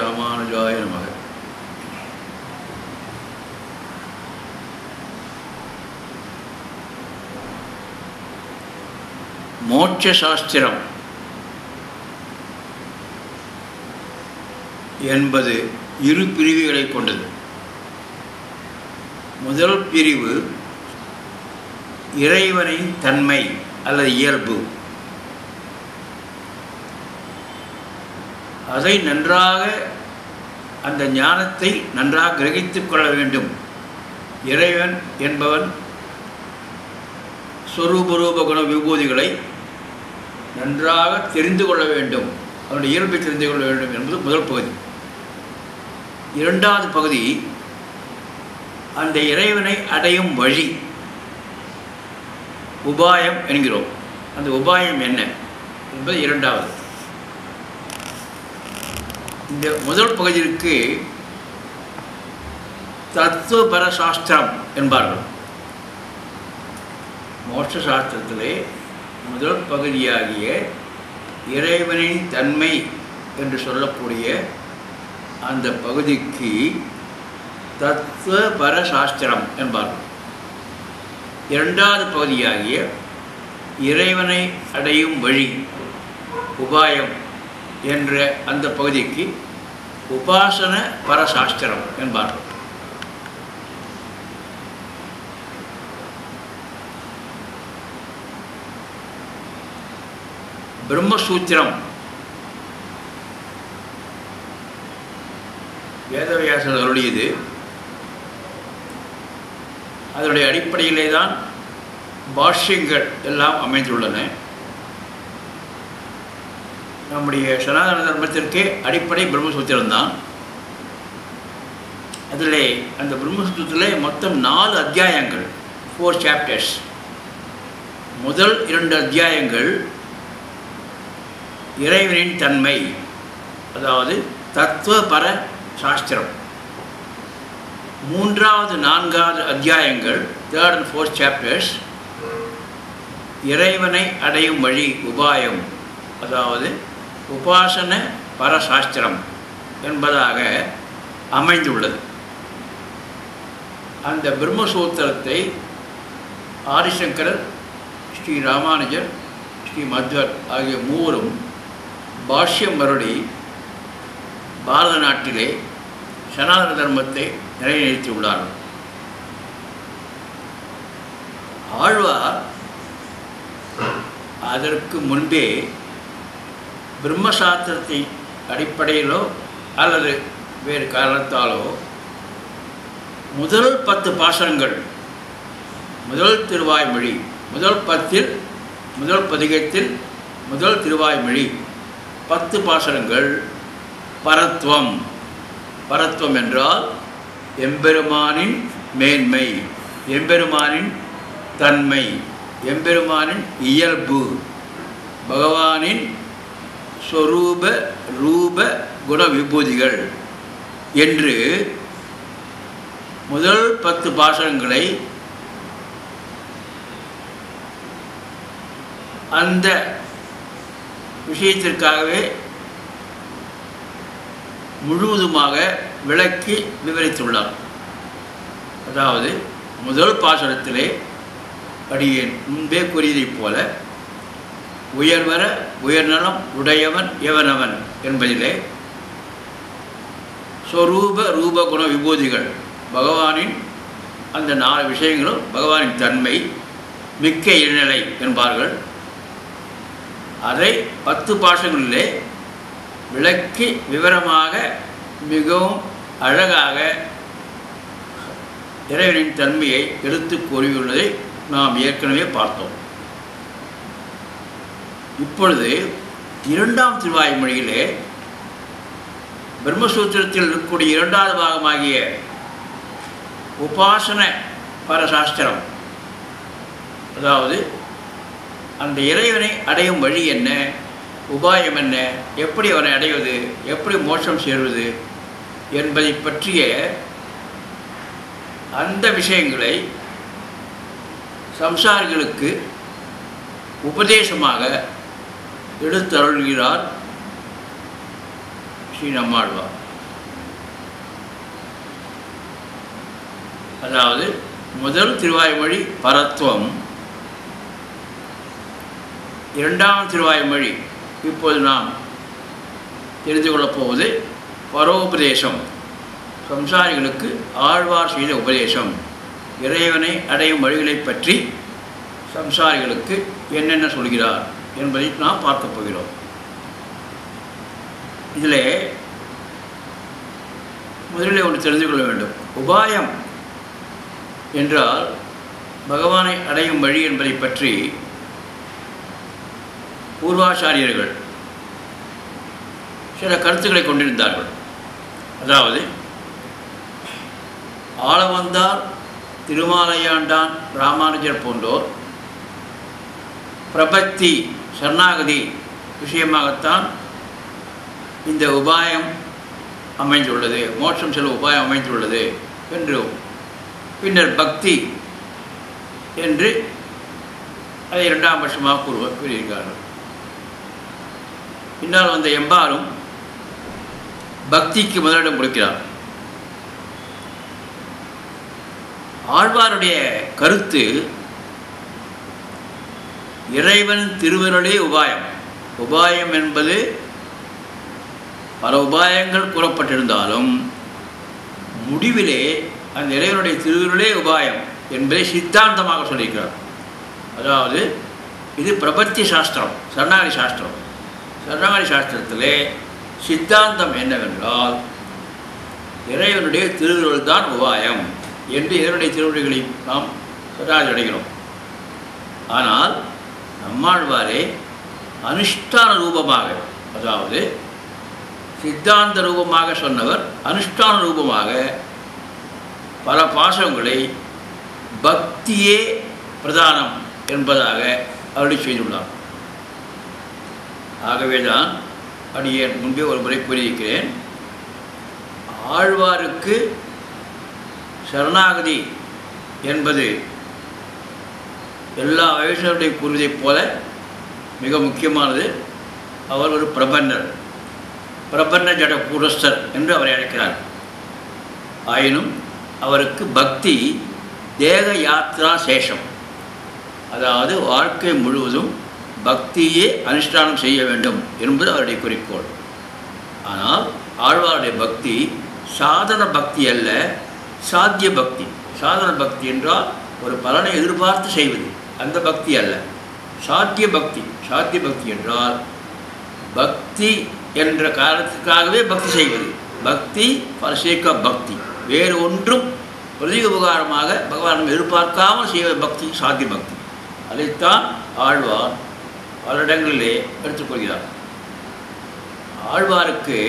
ராமானுஜாய நமக மோட்ச சாஸ்திரம் என்பது இரு பிரிவுகளை கொண்டது முதல் பிரிவு இறைவனின் தன்மை அல்லது இயல்பு அதை நன்றாக அந்த ஞானத்தை நன்றாக கிரகித்துக் கொள்ள வேண்டும் இறைவன் என்பவன் சொரூபரூப குண விபூதிகளை நன்றாக தெரிந்து கொள்ள வேண்டும் அவனுடைய இயல்பை தெரிந்து கொள்ள வேண்டும் என்பது முதல் பகுதி இரண்டாவது பகுதி அந்த இறைவனை அடையும் வழி உபாயம் என்கிறோம் அந்த உபாயம் என்ன என்பது இரண்டாவது இந்த முதல் பகுதிக்கு தத்துவபர சாஸ்திரம் என்பார்கள் மோட்ச சாஸ்திரத்திலே முதல் பகுதியாகிய இறைவனின் தன்மை என்று சொல்லக்கூடிய அந்த பகுதிக்கு தத்துவபர சாஸ்திரம் என்பார்கள் இரண்டாவது பகுதியாகிய இறைவனை அடையும் வழி உபாயம் என்ற அந்த பகுதிக்கு உபாசன பரசாஸ்திரம் என்பார்கள் பிரம்மசூத்திரம் வேதவியாசர் அருளியது அதனுடைய அடிப்படையிலே தான் பாஷ்யங்கள் எல்லாம் அமைந்துள்ளன நம்முடைய சனாதன தர்மத்திற்கே அடிப்படை பிரம்மசூத்திரம் தான் அதில் அந்த பிரம்மசூத்திரத்தில் மொத்தம் நாலு அத்தியாயங்கள் ஃபோர் சாப்டர்ஸ் முதல் இரண்டு அத்தியாயங்கள் இறைவனின் தன்மை அதாவது தத்துவபர சாஸ்திரம் மூன்றாவது நான்காவது அத்தியாயங்கள் தேர்ட் அண்ட் ஃபோர்த் சாப்டர்ஸ் இறைவனை அடையும் வழி உபாயம் அதாவது உபாசன பரசாஸ்திரம் என்பதாக அமைந்துள்ளது அந்த பிரம்மசூத்திரத்தை ஆதிசங்கரர் ஸ்ரீ ராமானுஜர் ஸ்ரீ மத்வர் ஆகிய மூவரும் பாஷ்யம் மருடி பாரத நாட்டிலே சனாதன தர்மத்தை நிலைநிறுத்தியுள்ளார்கள் ஆழ்வார் அதற்கு முன்பே பிரம்மசாஸ்திரத்தின் அடிப்படையிலோ அல்லது வேறு காரணத்தாலோ முதல் பத்து பாசனங்கள் முதல் திருவாய்மொழி முதல் பத்தில் முதல் பதிகத்தில் முதல் திருவாய்மொழி பத்து பாசனங்கள் பரத்வம் பரத்வம் என்றால் எம்பெருமானின் மேன்மை எம்பெருமானின் தன்மை எம்பெருமானின் இயல்பு பகவானின் ஸ்வரூப ரூப குண விபூதிகள் என்று முதல் பத்து பாசனங்களை அந்த விஷயத்திற்காகவே முழுவதுமாக விளக்கி விவரித்துள்ளார் அதாவது முதல் பாசனத்திலே அடியேன் முன்பே கூறியதைப் போல உயர்வர உயர்நலம் உடையவன் எவனவன் என்பதிலே ஸ்வரூப ரூப குண விபூதிகள் பகவானின் அந்த நாலு விஷயங்களும் பகவானின் தன்மை மிக்க இடைநிலை என்பார்கள் அதை பத்து பாஷங்களிலே விளக்கி விவரமாக மிகவும் அழகாக இறைவனின் தன்மையை எடுத்து கூறியுள்ளதை நாம் ஏற்கனவே பார்த்தோம் இப்பொழுது இரண்டாம் திருவாய்மொழியிலே பிரம்மசூத்திரத்தில் இருக்கக்கூடிய இரண்டாவது பாகமாகிய உபாசன பரசாஸ்திரம் அதாவது அந்த இறைவனை அடையும் வழி என்ன உபாயம் என்ன எப்படி அவனை அடைவது எப்படி மோட்சம் சேர்வது என்பதை பற்றிய அந்த விஷயங்களை சம்சாரிகளுக்கு உபதேசமாக எடுத்தருள்கிறார் ஸ்ரீ நம்மாழ்வார் அதாவது முதல் திருவாய்மொழி பரத்துவம் இரண்டாம் திருவாய்மொழி இப்போது நாம் தெரிந்து கொள்ளப் போவது பரோபதேசம் சம்சாரிகளுக்கு ஆழ்வார் செய்த உபதேசம் இறைவனை அடையும் வழிகளைப் பற்றி சம்சாரிகளுக்கு என்னென்ன சொல்கிறார் என்பதை நாம் பார்க்கப் போகிறோம் இதில் முதலில் ஒன்று தெரிந்து கொள்ள வேண்டும் உபாயம் என்றால் பகவானை அடையும் வழி என்பதை பற்றி பூர்வாச்சாரியர்கள் சில கருத்துக்களை கொண்டிருந்தார்கள் அதாவது ஆளவந்தார் திருமாலையாண்டான் ராமானுஜர் போன்றோர் பிரபத்தி சரணாகதி விஷயமாகத்தான் இந்த உபாயம் அமைந்துள்ளது மோட்சம் செல்லும் உபாயம் அமைந்துள்ளது என்றும் பின்னர் பக்தி என்று அதை இரண்டாம் பட்சமாக கூறுவ கூறியிருக்கிறார்கள் பின்னால் வந்த எம்பாரும் பக்திக்கு முதலிடம் கொடுக்கிறார் ஆழ்வாருடைய கருத்து இறைவன் திருவருளே உபாயம் உபாயம் என்பது பல உபாயங்கள் கூறப்பட்டிருந்தாலும் முடிவிலே அந்த இறைவனுடைய திருவருளே உபாயம் என்பதை சித்தாந்தமாக சொல்லியிருக்கிறார் அதாவது இது பிரபத்தி சாஸ்திரம் சரணாகி சாஸ்திரம் சரணாகி சாஸ்திரத்திலே சித்தாந்தம் என்னவென்றால் இறைவனுடைய திருவுருள் தான் உபாயம் என்று இறைவனுடைய திருவுருள்களை நாம் சரணாகி அடைகிறோம் ஆனால் நம்மாழ்வாரே அனுஷ்டான ரூபமாக அதாவது சித்தாந்த ரூபமாக சொன்னவர் அனுஷ்டான ரூபமாக பல பாசங்களை பக்தியே பிரதானம் என்பதாக அருளி செய்துள்ளார் ஆகவேதான் அடியேன் முன்பே ஒரு முறை கூறியிருக்கிறேன் ஆழ்வாருக்கு சரணாகதி என்பது எல்லா வைஷ்ணவருடைய கூறுவதைப் போல மிக முக்கியமானது அவர் ஒரு பிரபன்னர் பிரபன்ன ஜட கூடஸ்தர் என்று அவரை அழைக்கிறார் ஆயினும் அவருக்கு பக்தி தேக யாத்ரா சேஷம் அதாவது வாழ்க்கை முழுவதும் பக்தியே அனுஷ்டானம் செய்ய வேண்டும் என்பது அவருடைய குறிக்கோள் ஆனால் ஆழ்வாருடைய பக்தி சாதன பக்தி அல்ல சாத்திய பக்தி சாதன பக்தி என்றால் ஒரு பலனை எதிர்பார்த்து செய்வது அந்த பக்தி அல்ல சாத்திய பக்தி சாத்திய பக்தி என்றால் பக்தி என்ற காரணத்துக்காகவே பக்தி செய்வது பக்தி ஃபார் சேக் ஆஃப் பக்தி வேறு ஒன்றும் பிரதி உபகாரமாக பகவான் எதிர்பார்க்காமல் செய்வது பக்தி சாத்திய பக்தி அதைத்தான் ஆழ்வார் பல இடங்களிலே எடுத்துக்கொள்கிறார் ஆழ்வாருக்கு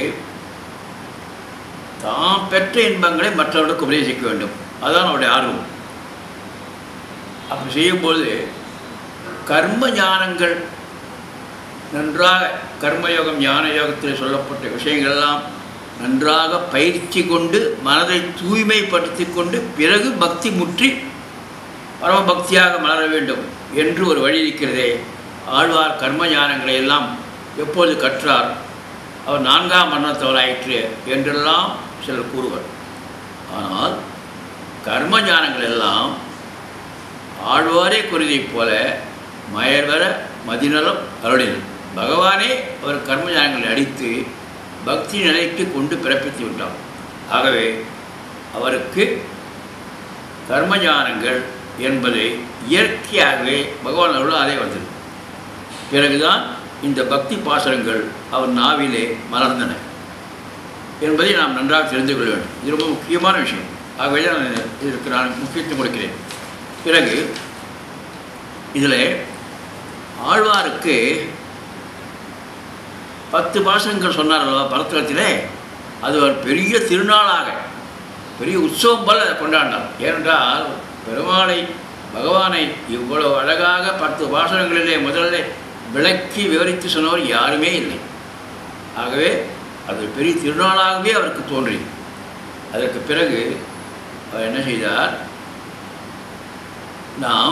தாம் பெற்ற இன்பங்களை மற்றவர்களுக்கு உபதேசிக்க வேண்டும் அதுதான் அவருடைய ஆர்வம் அப்படி செய்யும்போது கர்ம ஞானங்கள் நன்றாக கர்மயோகம் ஞான யோகத்தில் சொல்லப்பட்ட விஷயங்கள் எல்லாம் நன்றாக பயிற்சி கொண்டு மனதை தூய்மைப்படுத்தி கொண்டு பிறகு பக்தி முற்றி பரம பக்தியாக மலர வேண்டும் என்று ஒரு வழி இருக்கிறதே ஆழ்வார் கர்ம ஞானங்களை எல்லாம் எப்போது கற்றார் அவர் நான்காம் மரணத்தவராயிற்று என்றெல்லாம் சிலர் கூறுவர் ஆனால் கர்ம ஞானங்கள் எல்லாம் ஆழ்வாரே குருதியைப் போல மயர்வர மதிநலம் அருளில் பகவானே அவர் கர்ம ஞானங்களை அடித்து பக்தி நிலைக்கு கொண்டு பிறப்பித்து விட்டார் ஆகவே அவருக்கு கர்ம ஞானங்கள் என்பது இயற்கையாகவே பகவான் அருள் அதே வந்தது பிறகுதான் இந்த பக்தி பாசனங்கள் அவர் நாவிலே மலர்ந்தன என்பதை நாம் நன்றாக தெரிந்து கொள்ள வேண்டும் இது ரொம்ப முக்கியமான விஷயம் ஆகவே தான் நான் இதற்கு நான் முக்கியத்துவம் கொடுக்கிறேன் பிறகு இதில் ஆழ்வாருக்கு பத்து பாசங்கள் சொன்னார் அல்லவா பரத்துவத்திலே அது ஒரு பெரிய திருநாளாக பெரிய உற்சவம் போல அதை கொண்டாடினார் ஏனென்றால் பெருமாளை பகவானை இவ்வளவு அழகாக பத்து பாசனங்களிலே முதல்ல விளக்கி விவரித்து சொன்னவர் யாருமே இல்லை ஆகவே அது பெரிய திருநாளாகவே அவருக்கு தோன்றியது அதற்கு பிறகு அவர் என்ன செய்தார் நாம்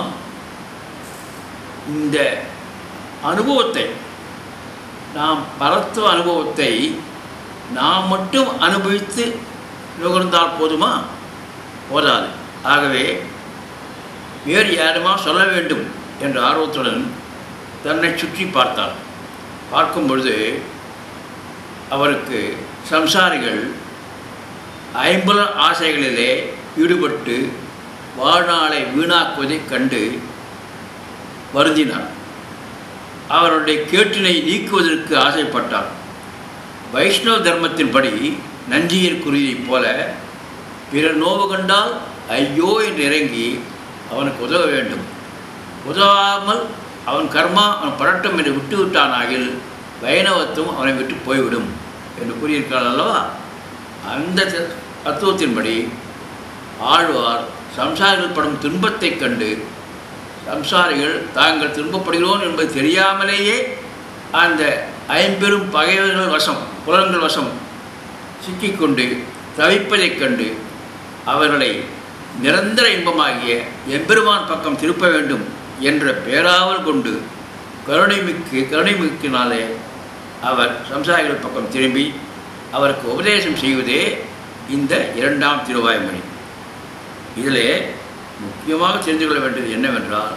இந்த அனுபவத்தை நாம் பரத்துவ அனுபவத்தை நாம் மட்டும் அனுபவித்து நுகர்ந்தால் போதுமா போதாது ஆகவே வேறு யாருமா சொல்ல வேண்டும் என்ற ஆர்வத்துடன் தன்னை சுற்றி பார்த்தார் பார்க்கும் பொழுது அவருக்கு சம்சாரிகள் ஐம்புல ஆசைகளிலே ஈடுபட்டு வாழ்நாளை வீணாக்குவதைக் கண்டு வருந்தினார் அவருடைய கேட்டினை நீக்குவதற்கு ஆசைப்பட்டார் வைஷ்ணவ தர்மத்தின்படி நஞ்சியின் குருவியைப் போல பிறர் நோவு கண்டால் ஐயோ என்று இறங்கி அவனுக்கு உதவ வேண்டும் உதவாமல் அவன் கர்மா அவன் படட்டும் என்று விட்டு விட்டானாகில் வைணவத்தும் அவனை விட்டு போய்விடும் என்று கூறியிருக்கிறார் அல்லவா அந்த த- தத்துவத்தின்படி ஆழ்வார் சம்சாரிகள் படும் துன்பத்தைக் கண்டு சம்சாரிகள் தாங்கள் துன்பப்படுகிறோம் என்பது தெரியாமலேயே அந்த ஐம்பெரும் பகைவர்கள் வசம் புலன்கள் வசம் சிக்கிக்கொண்டு தவிப்பதைக் கண்டு அவர்களை நிரந்தர இன்பமாகிய எம்பெருமான் பக்கம் திருப்ப வேண்டும் என்ற பேராவல் கொண்டு கருணை மிக்கு கருணை மிக்கினாலே அவர் சம்சாரிகள் பக்கம் திரும்பி அவருக்கு உபதேசம் செய்வதே இந்த இரண்டாம் திருவாய்மொழி இதிலே முக்கியமாக தெரிந்து கொள்ள வேண்டியது என்னவென்றால்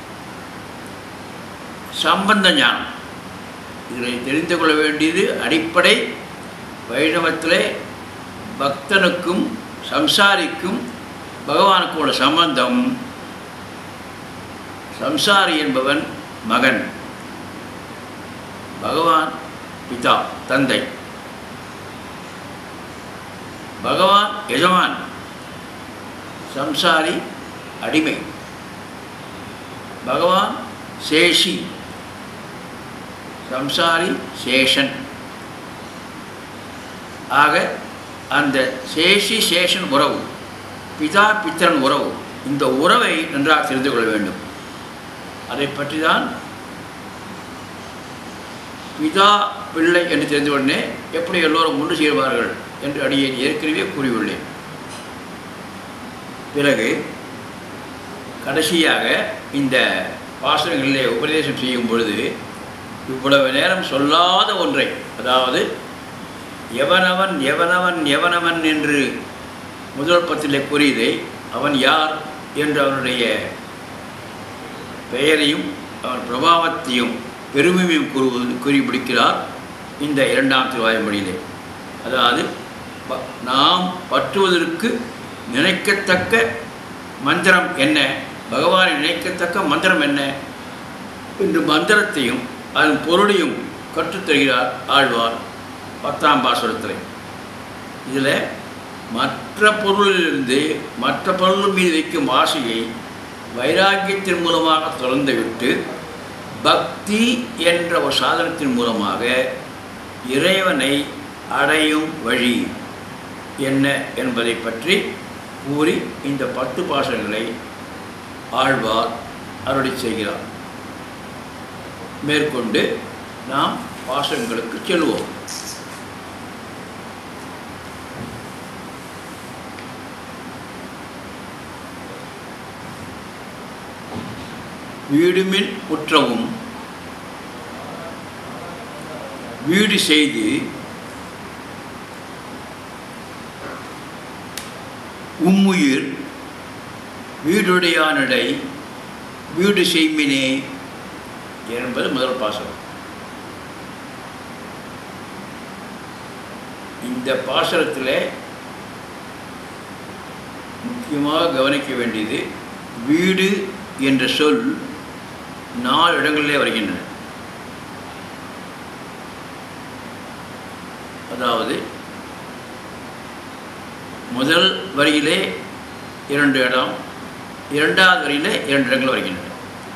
சம்பந்த ஞானம் இதில் தெரிந்து கொள்ள வேண்டியது அடிப்படை வைணவத்திலே பக்தனுக்கும் சம்சாரிக்கும் பகவானுக்கும் உள்ள சம்பந்தம் சம்சாரி என்பவன் மகன் பகவான் பிதா தந்தை பகவான் எஜமான் சம்சாரி அடிமை பகவான் சேஷி சம்சாரி சேஷன் ஆக அந்த சேஷி சேஷன் உறவு பிதா பித்தன் உறவு இந்த உறவை நன்றாக தெரிந்து கொள்ள வேண்டும் அதை பற்றி தான் பிதா பிள்ளை என்று தெரிந்த உடனே எப்படி எல்லோரும் ஒன்று சேர்வார்கள் என்று அடியேன் ஏற்கனவே கூறியுள்ளேன் பிறகு கடைசியாக இந்த பாசனங்களிலே உபதேசம் செய்யும் பொழுது இவ்வளவு நேரம் சொல்லாத ஒன்றை அதாவது எவனவன் எவனவன் எவனவன் என்று முதல் பத்திலே கூறியதை அவன் யார் என்று அவனுடைய பெயரையும் அவன் பிரபாவத்தையும் பெருமையும் கூறுவது கூறி பிடிக்கிறார் இந்த இரண்டாம் திருவாய்மொழியிலே அதாவது ப- நாம் பற்றுவதற்கு நினைக்கத்தக்க மந்திரம் என்ன பகவானை நினைக்கத்தக்க மந்திரம் என்ன என்று மந்திரத்தையும் அதன் பொருளையும் கற்றுத்தருகிறார் ஆழ்வார் பத்தாம் பாசுரத்தில் இதில் மற்ற பொருளிலிருந்து மற்ற பொருள் மீது வைக்கும் ஆசையை வைராக்கியத்தின் மூலமாக திறந்துவிட்டு பக்தி என்ற ஒரு சாதனத்தின் மூலமாக இறைவனை அடையும் வழி என்ன என்பதை பற்றி கூறி இந்த பத்து பாசங்களை ஆழ்வார் அருளி செய்கிறார் மேற்கொண்டு நாம் பாசங்களுக்கு செல்வோம் வீடுமின் முற்றவும் வீடு செய்து உம்முயிர் வீடுடையானிடை வீடு செய்மினே என்பது முதல் பாசனம் இந்த பாசனத்தில் முக்கியமாக கவனிக்க வேண்டியது வீடு என்ற சொல் நாலு இடங்களிலே வருகின்றன அதாவது முதல் வரியிலே இரண்டு இடம் இரண்டாவது வரியிலே இரண்டு இடங்கள் வருகின்றன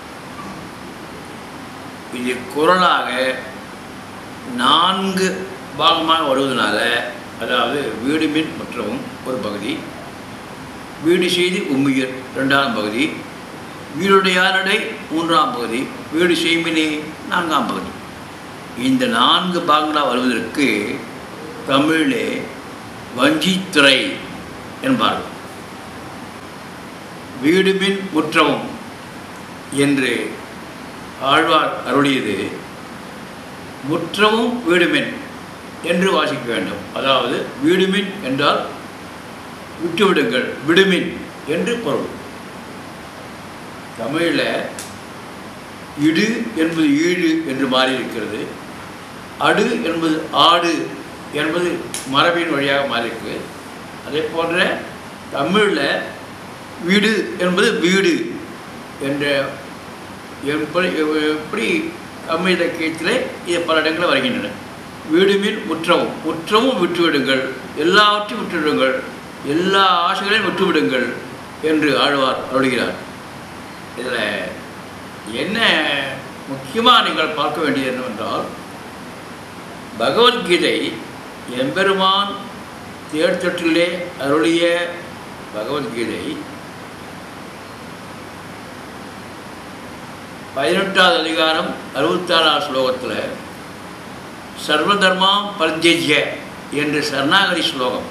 இது குரலாக நான்கு பாகமாக வருவதனால அதாவது வீடு மின் மற்றவும் ஒரு பகுதி வீடு செய்து உம்மியர் இரண்டாம் பகுதி வீடுடையாரடை மூன்றாம் பகுதி வீடு செய்மினே நான்காம் பகுதி இந்த நான்கு பாகங்களாக வருவதற்கு தமிழிலே வஞ்சித்துறை என்பார்கள் வீடுமின் முற்றவும் என்று ஆழ்வார் அருளியது முற்றவும் வீடுமின் என்று வாசிக்க வேண்டும் அதாவது வீடுமின் என்றால் விட்டுவிடுங்கள் விடுமின் என்று பொருள் தமிழில் இடு என்பது ஈடு என்று மாறி இருக்கிறது அடு என்பது ஆடு என்பது மரபின் வழியாக மாறியிருக்கு அதே போன்ற தமிழில் வீடு என்பது வீடு என்ற எப்படி எப்படி தமிழ் இலக்கியத்தில் இது பல இடங்களில் வருகின்றன வீடுமின் முற்றவும் முற்றவும் விட்டுவிடுங்கள் எல்லாவற்றையும் விட்டுவிடுங்கள் எல்லா ஆசைகளையும் விட்டுவிடுங்கள் என்று ஆழ்வார் அருளுகிறார் இதில் என்ன முக்கியமாக நீங்கள் பார்க்க வேண்டியது என்னவென்றால் பகவத்கீதை எம்பெருமான் தேர்தொற்றிலே அருளிய பகவத்கீதை பதினெட்டாவது அதிகாரம் அறுபத்தாறாம் ஸ்லோகத்தில் சர்வதர்மா பரித்யஜ்ய என்று சரணாகதி ஸ்லோகம்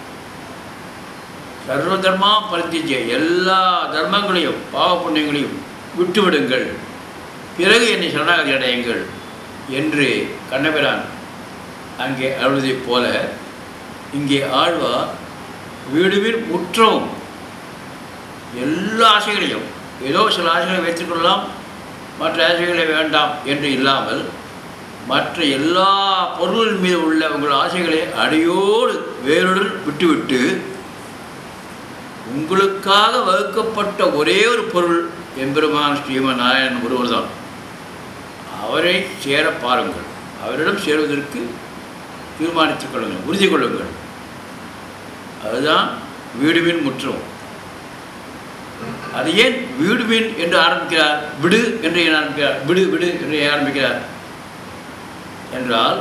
சர்வதர்மா பரித்யஜ்ய எல்லா தர்மங்களையும் பாவ புண்ணியங்களையும் விட்டுவிடுங்கள் பிறகு என்னை சரணாகதி அடையுங்கள் என்று கண்ணபிரான் அங்கே அழுவதைப் போல இங்கே ஆழ்வார் வீடுவில் முற்றவும் எல்லா ஆசைகளையும் ஏதோ சில ஆசைகளை வைத்துக்கொள்ளலாம் மற்ற ஆசைகளை வேண்டாம் என்று இல்லாமல் மற்ற எல்லா பொருளின் மீது உள்ள உங்கள் ஆசைகளை அடியோடு வேருடன் விட்டுவிட்டு உங்களுக்காக வகுக்கப்பட்ட ஒரே ஒரு பொருள் எம்பெருமான் ஸ்ரீமன் நாராயணன் ஒருவர் தான் அவரை சேர பாருங்கள் அவரிடம் சேருவதற்கு தீர்மானித்துக் கொள்ளுங்கள் உறுதி கொள்ளுங்கள் அதுதான் வீடுமின் முற்றம் அது ஏன் வீடுமின் என்று ஆரம்பிக்கிறார் விடு என்று ஏன் ஆரம்பிக்கிறார் விடு விடு என்று ஏன் ஆரம்பிக்கிறார் என்றால்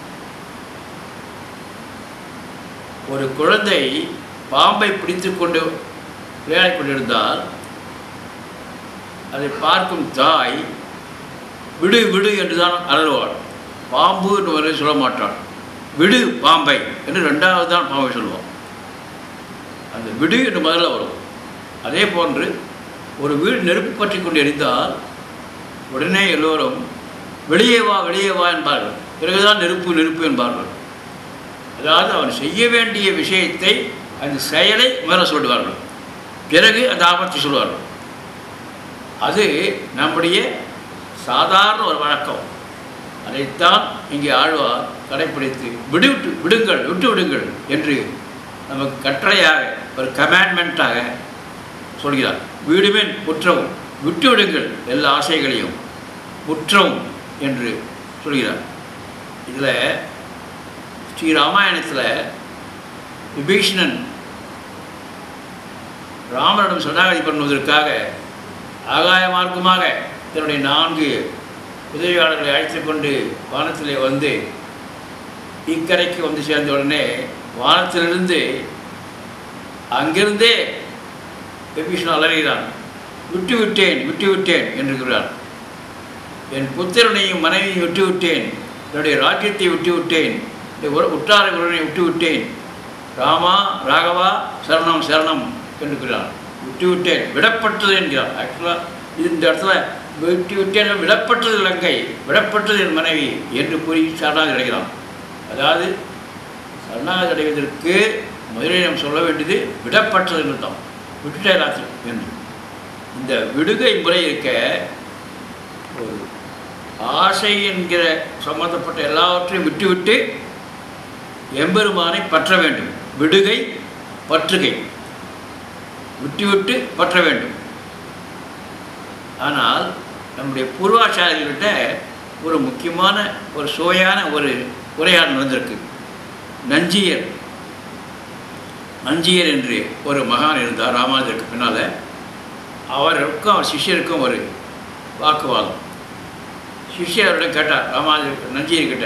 ஒரு குழந்தை பாம்பை பிடித்து கொண்டு விளையாடிக் கொண்டிருந்தால் அதை பார்க்கும் தாய் விடு விடு என்று தான் அலறுவாள் பாம்பு என்று வரை சொல்ல மாட்டாள் விடு பாம்பை என்று ரெண்டாவது தான் பாம்பை சொல்லுவோம் அந்த விடு என்று முதல்ல வரும் அதே போன்று ஒரு வீடு நெருப்பு பற்றி கொண்டு எரிந்தால் உடனே எல்லோரும் வெளியே வா வெளியே வா என்பார்கள் பிறகுதான் நெருப்பு நெருப்பு என்பார்கள் அதாவது அவன் செய்ய வேண்டிய விஷயத்தை அந்த செயலை முதல்ல சொல்லுவார்கள் பிறகு அந்த ஆபத்தை சொல்லுவார்கள் அது நம்முடைய சாதாரண ஒரு வழக்கம் அதைத்தான் இங்கே ஆழ்வார் கடைப்பிடித்து விடுவிட்டு விடுங்கள் விட்டு விடுங்கள் என்று நமக்கு கட்டளையாக ஒரு கமாண்ட்மெண்ட்டாக சொல்கிறார் வீடுமேன் முற்றவும் விட்டு விடுங்கள் எல்லா ஆசைகளையும் முற்றவும் என்று சொல்கிறார் இதில் ஸ்ரீ ராமாயணத்தில் விபீஷணன் ராமனிடம் சரணாகதி பண்ணுவதற்காக ஆகாய மார்க்கமாக தன்னுடைய நான்கு உதவியாளர்களை அழைத்து கொண்டு வானத்திலே வந்து இக்கரைக்கு வந்து சேர்ந்த உடனே வானத்திலிருந்து அங்கிருந்தே விபீஷணன் அலறுகிறான் விட்டு விட்டேன் விட்டு விட்டேன் என்று கூறார் என் புத்திரனையும் மனைவியும் விட்டு விட்டேன் என்னுடைய ராஜ்யத்தை விட்டு விட்டேன் என்னுடைய உற- உற்றார உறவினை விட்டு விட்டேன் ராமா ராகவா சரணம் சரணம் என்று கூறார் விட்டு விட்டேன் விடப்பட்டது என்கிறார் ஆக்சுவலாக இது இந்த இடத்துல விட்டு விட்டேன் விடப்பட்டது லங்கை விடப்பட்டது என் மனைவி என்று கூறி சரணாகதி அடைகிறான் அதாவது சரணாகதி அடைவதற்கு முதலில் நாம் சொல்ல வேண்டியது விடப்பட்டது என்று தான் விட்டுட்டே எல்லாத்தையும் என்று இந்த விடுகை முறை இருக்க ஒரு ஆசை என்கிற சம்பந்தப்பட்ட எல்லாவற்றையும் விட்டுவிட்டு எம்பெருமானை பற்ற வேண்டும் விடுகை பற்றுகை விட்டுவிட்டு பற்ற வேண்டும் ஆனால் நம்முடைய பூர்வாச்சாரியர்கிட்ட ஒரு முக்கியமான ஒரு சுவையான ஒரு உரையாடல் நடந்திருக்கு நஞ்சியர் நஞ்சியர் என்று ஒரு மகான் இருந்தார் ராமானுஜருக்கு பின்னால் அவருக்கும் அவர் சிஷ்யருக்கும் ஒரு வாக்குவாதம் சிஷ்யர் அவரிடம் கேட்டார் ராமானுஜர் நஞ்சியர்கிட்ட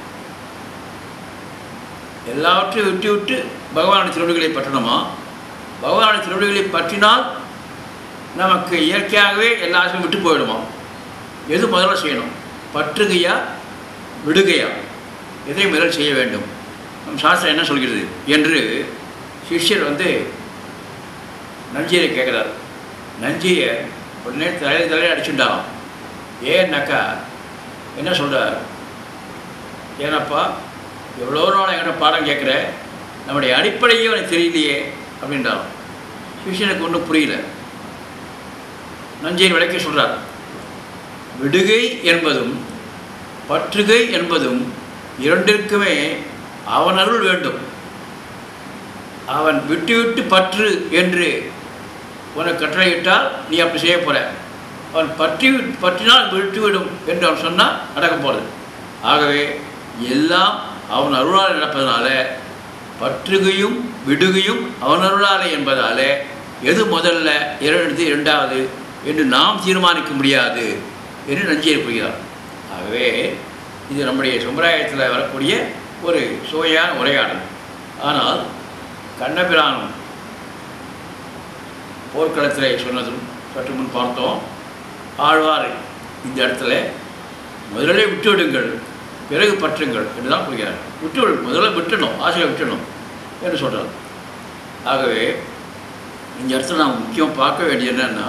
எல்லாவற்றையும் விட்டு விட்டு பகவானுடைய திருவடிகளை பற்றணுமா பகவானுடைய திருவடிகளை பற்றினால் நமக்கு இயற்கையாகவே எல்லா ஆசையும் விட்டு போயிடுமா எது முதல்ல செய்யணும் பற்றுகையா விடுகையா எதை முதல் செய்ய வேண்டும் நம் சாஸ்திரம் என்ன சொல்கிறது என்று சிஷ்யர் வந்து நஞ்சியை கேட்குறார் நஞ்சியை உடனே தலை தலையை அடிச்சுட்டாராம் ஏன்னாக்கா என்ன சொல்கிறார் ஏனப்பா எவ்வளோ நாள் என்கிட்ட பாடம் கேட்குற நம்முடைய அடிப்படையே உனக்கு தெரியலையே அப்படின்றாராம் சிஷியனுக்கு ஒன்றும் புரியல நஞ்சையின் விளக்கி சொல்கிறார் விடுகை என்பதும் பற்றுகை என்பதும் இரண்டிற்குமே அவன் அருள் வேண்டும் அவன் விட்டு விட்டு பற்று என்று உனக்கு கட்டளையிட்டால் நீ அப்படி செய்ய போற அவன் பற்றி பற்றினால் விட்டுவிடும் என்று அவன் சொன்னால் நடக்க போகிறது ஆகவே எல்லாம் அவன் அருளால் நடப்பதனால பற்றுகையும் விடுகையும் அவன் அருளாலே என்பதாலே எது முதல்ல இரண்டு இரண்டாவது என்று நாம் தீர்மானிக்க முடியாது என்று நஞ்சியை புரிகிறார் ஆகவே இது நம்முடைய சம்பிரதாயத்தில் வரக்கூடிய ஒரு சுவையான உரையாடல் ஆனால் கண்ணபிரானும் போர்க்களத்திலே சொன்னதும் சற்று முன் பார்த்தோம் ஆழ்வார் இந்த இடத்துல முதலிலே விட்டுவிடுங்கள் பிறகு பற்றுங்கள் என்று தான் கூறுகிறார் விட்டுவிடு முதல்ல விட்டுணும் ஆசையை விட்டுணும் என்று சொல்கிறார் ஆகவே இந்த இடத்துல நாம் முக்கியம் பார்க்க வேண்டியது என்னன்னா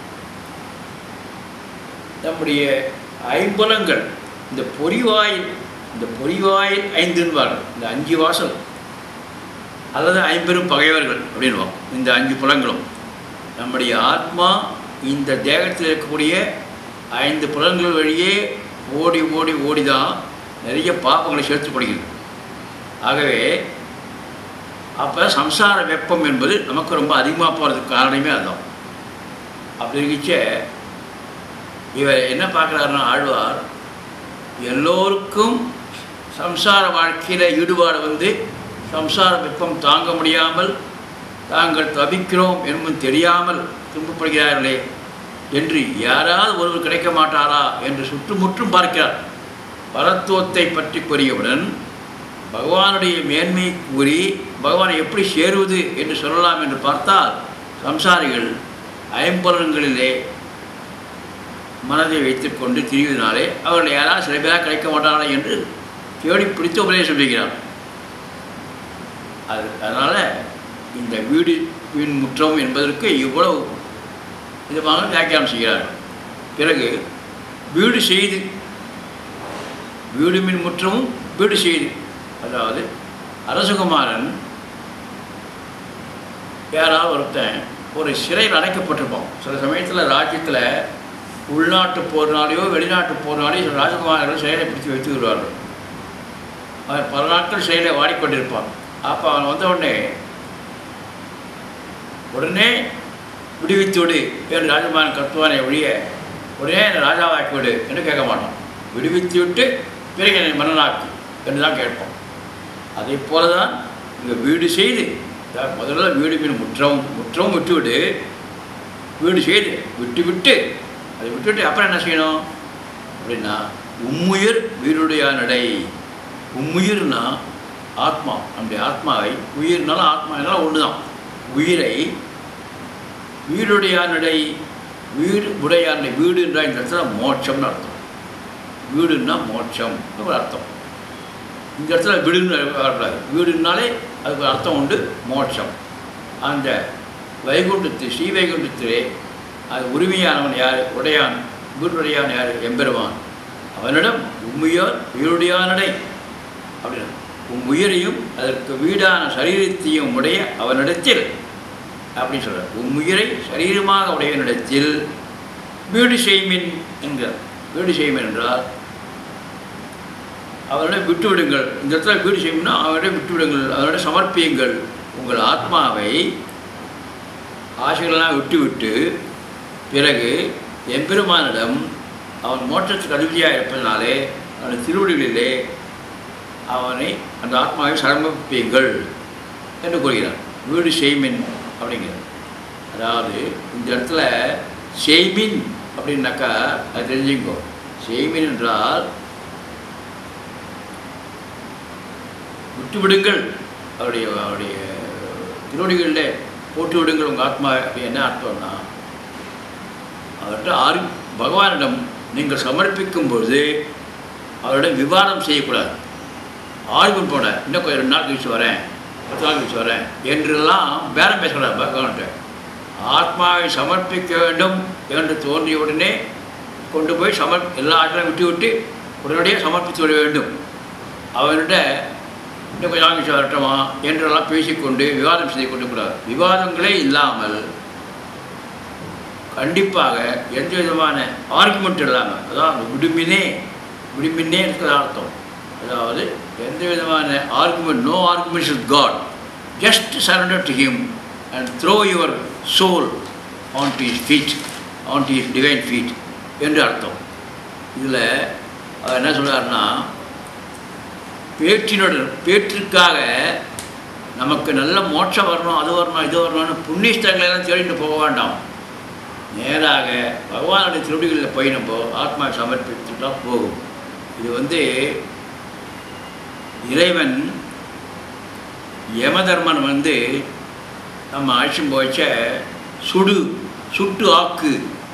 நம்முடைய ஐம்புலங்கள் இந்த பொறிவாயில் இந்த பொறிவாயில் ஐந்துன்பார்கள் இந்த அஞ்சு வாசல் அல்லது ஐம்பெரும் பகைவர்கள் அப்படின்வோம் இந்த அஞ்சு புலங்களும் நம்முடைய ஆத்மா இந்த தேகத்தில் இருக்கக்கூடிய ஐந்து புலன்கள் வழியே ஓடி ஓடி ஓடி தான் நிறைய பாப்பங்களை சேர்த்து படுகிறது ஆகவே அப்போ சம்சார வெப்பம் என்பது நமக்கு ரொம்ப அதிகமாக போகிறதுக்கு காரணமே அதுதான் அப்படி இருந்துச்ச இவர் என்ன பார்க்குறாருன்னா ஆழ்வார் எல்லோருக்கும் சம்சார வாழ்க்கையில் ஈடுபாடு வந்து சம்சார வெப்பம் தாங்க முடியாமல் தாங்கள் தவிக்கிறோம் என்பது தெரியாமல் துன்பப்படுகிறார்களே என்று யாராவது ஒருவர் கிடைக்க மாட்டாரா என்று சுற்றுமுற்றும் பார்க்கிறார் பரத்துவத்தை பற்றி கூறியவுடன் பகவானுடைய மேன்மை கூறி பகவானை எப்படி சேருவது என்று சொல்லலாம் என்று பார்த்தால் சம்சாரிகள் ஐம்பலன்களிலே மனதை வைத்துக்கொண்டு திரிவதனாலே அவர்கள் யாராவது சில பேராக கிடைக்க மாட்டார்களா என்று தேடி பிடித்து உபதேசம் செய்கிறார் அது அதனால் இந்த வீடு வீண் முற்றம் என்பதற்கு இவ்வளவு விதமாக வியாக்கியானம் செய்கிறார்கள் பிறகு வீடு செய்து வீடு மின் முற்றமும் வீடு செய்து அதாவது அரசகுமாரன் யாராவது ஒருத்தன் ஒரு சிறையில் அடைக்கப்பட்டிருப்பான் சில சமயத்தில் ராஜ்யத்தில் உள்நாட்டு போர்னாலேயோ வெளிநாட்டு போர்னாலேயோ சில ராஜகுமாரர்கள் சிறையை பிடித்து வைத்து விடுவார்கள் அவன் பல நாட்கள் சிறையில் வாடிக்கொண்டிருப்பான் அப்போ அவன் வந்த உடனே உடனே விடுவித்து விடு என்று ராஜகுமாரன் கத்துவானை ஒழிய உடனே என்னை ராஜாவாக்கி விடு என்று கேட்க மாட்டான் விடுவித்து விட்டு பிறகு என்னை மன்னனாக்கு என்று தான் கேட்போம் அதே போல தான் இங்கே வீடு செய்து அதாவது முதல்ல வீடு மீன் முற்றம் முற்றம் விட்டு விடு வீடு செய்து விட்டு விட்டு அதை விட்டுவிட்டு அப்புறம் என்ன செய்யணும் அப்படின்னா உம்முயிர் வீருடைய நடை உம்முயிர்னா ஆத்மா நம்முடைய ஆத்மாவை உயிர்னாலும் ஆத்மா என்னாலும் ஒன்று தான் உயிரை வீடுடைய நடை வீடு உடையாருடைய வீடுன்ற இந்த இடத்துல மோட்சம்னு அர்த்தம் வீடுன்னா மோட்சம் ஒரு அர்த்தம் இந்த இடத்துல வீடுன்னு வரக்கூடாது வீடுனாலே அதுக்கு ஒரு அர்த்தம் உண்டு மோட்சம் அந்த வைகுண்டத்து ஸ்ரீ வைகுண்டத்திலே அது உரிமையானவன் யார் உடையான் வீடுடையான் யார் எம்பெருமான் அவனிடம் உம்முயார் வீடுடையானடை அப்படின்னா உம் உயிரையும் அதற்கு வீடான சரீரத்தையும் உடைய அவனிடத்தில் அப்படின்னு சொல்கிறார் உம் உயிரை சரீரமாக உடையவனிடத்தில் வீடு செய்மின் என்கிறார் வீடு செய்மின் என்றால் அவரிடம் விட்டு விடுங்கள் இந்த இடத்துல வீடு செய்யணும்னா அவரிடம் விட்டு விடுங்கள் அவரிடம் சமர்ப்பியுங்கள் உங்கள் ஆத்மாவை ஆசைகளெல்லாம் விட்டு விட்டு பிறகு எம்பெருமானிடம் அவன் மோட்சத்துக்கு அதிபதியாக இருப்பதனாலே அவன் திருவடிகளிலே அவனை அந்த ஆத்மாவை சமர்ப்பியுங்கள் என்று கூறுகிறார் வீடு செய்மின் அப்படிங்கிறார் அதாவது இந்த இடத்துல செய்மின் அப்படின்னாக்கா அது தெரிஞ்சுக்கோ செய்மின் என்றால் விட்டு விடுங்கள் அவருடைய அவருடைய திருவடிகளில் போட்டு விடுங்கள் உங்கள் ஆத்மா அப்படி என்ன அர்த்தம்னா அவர்கிட்ட ஆறு பகவானிடம் நீங்கள் சமர்ப்பிக்கும் பொழுது அவரிடம் விவாதம் செய்யக்கூடாது ஆர்வம் போட இன்னும் கொஞ்சம் ரெண்டு நாள் கழிச்சு வரேன் பத்து நாள் கழிச்சு வரேன் என்றெல்லாம் பேரம் பேசக்கூடாது பகவான்கிட்ட ஆத்மாவை சமர்ப்பிக்க வேண்டும் என்று தோன்றிய உடனே கொண்டு போய் சமர் எல்லா ஆட்களையும் விட்டு விட்டு உடனடியாக சமர்ப்பித்து விட வேண்டும் அவர்கிட்ட இன்னும் கொஞ்சம் ஆங்கிலம் வரட்டுமா என்றெல்லாம் பேசிக்கொண்டு விவாதம் செய்து கொண்டு கூடாது விவாதங்களே இல்லாமல் கண்டிப்பாக எந்த விதமான ஆர்குமெண்ட் இல்லாமல் அதாவது விடுமினே விடுமினே இருக்கிற அர்த்தம் அதாவது எந்த விதமான argument no arguments with God just surrender to him and throw your soul on to his feet on to his divine feet என்று அர்த்தம் இதில் அவர் என்ன சொல்கிறாருன்னா பேற்றினுடன் பேற்றிற்காக நமக்கு நல்ல மோட்சம் வரணும் அது வரணும் இது வரணும்னு புண்ணியஸ்தங்களெல்லாம் தேடிட்டு போக வேண்டாம் நேராக பகவானுடைய திருடிகளில் போய் நம்ம ஆத்மா சமர்ப்பித்துட்டா போகும் இது வந்து இறைவன் யமதர்மன் வந்து நம்ம அழைச்சும் போச்ச சுடு சுட்டு ஆக்கு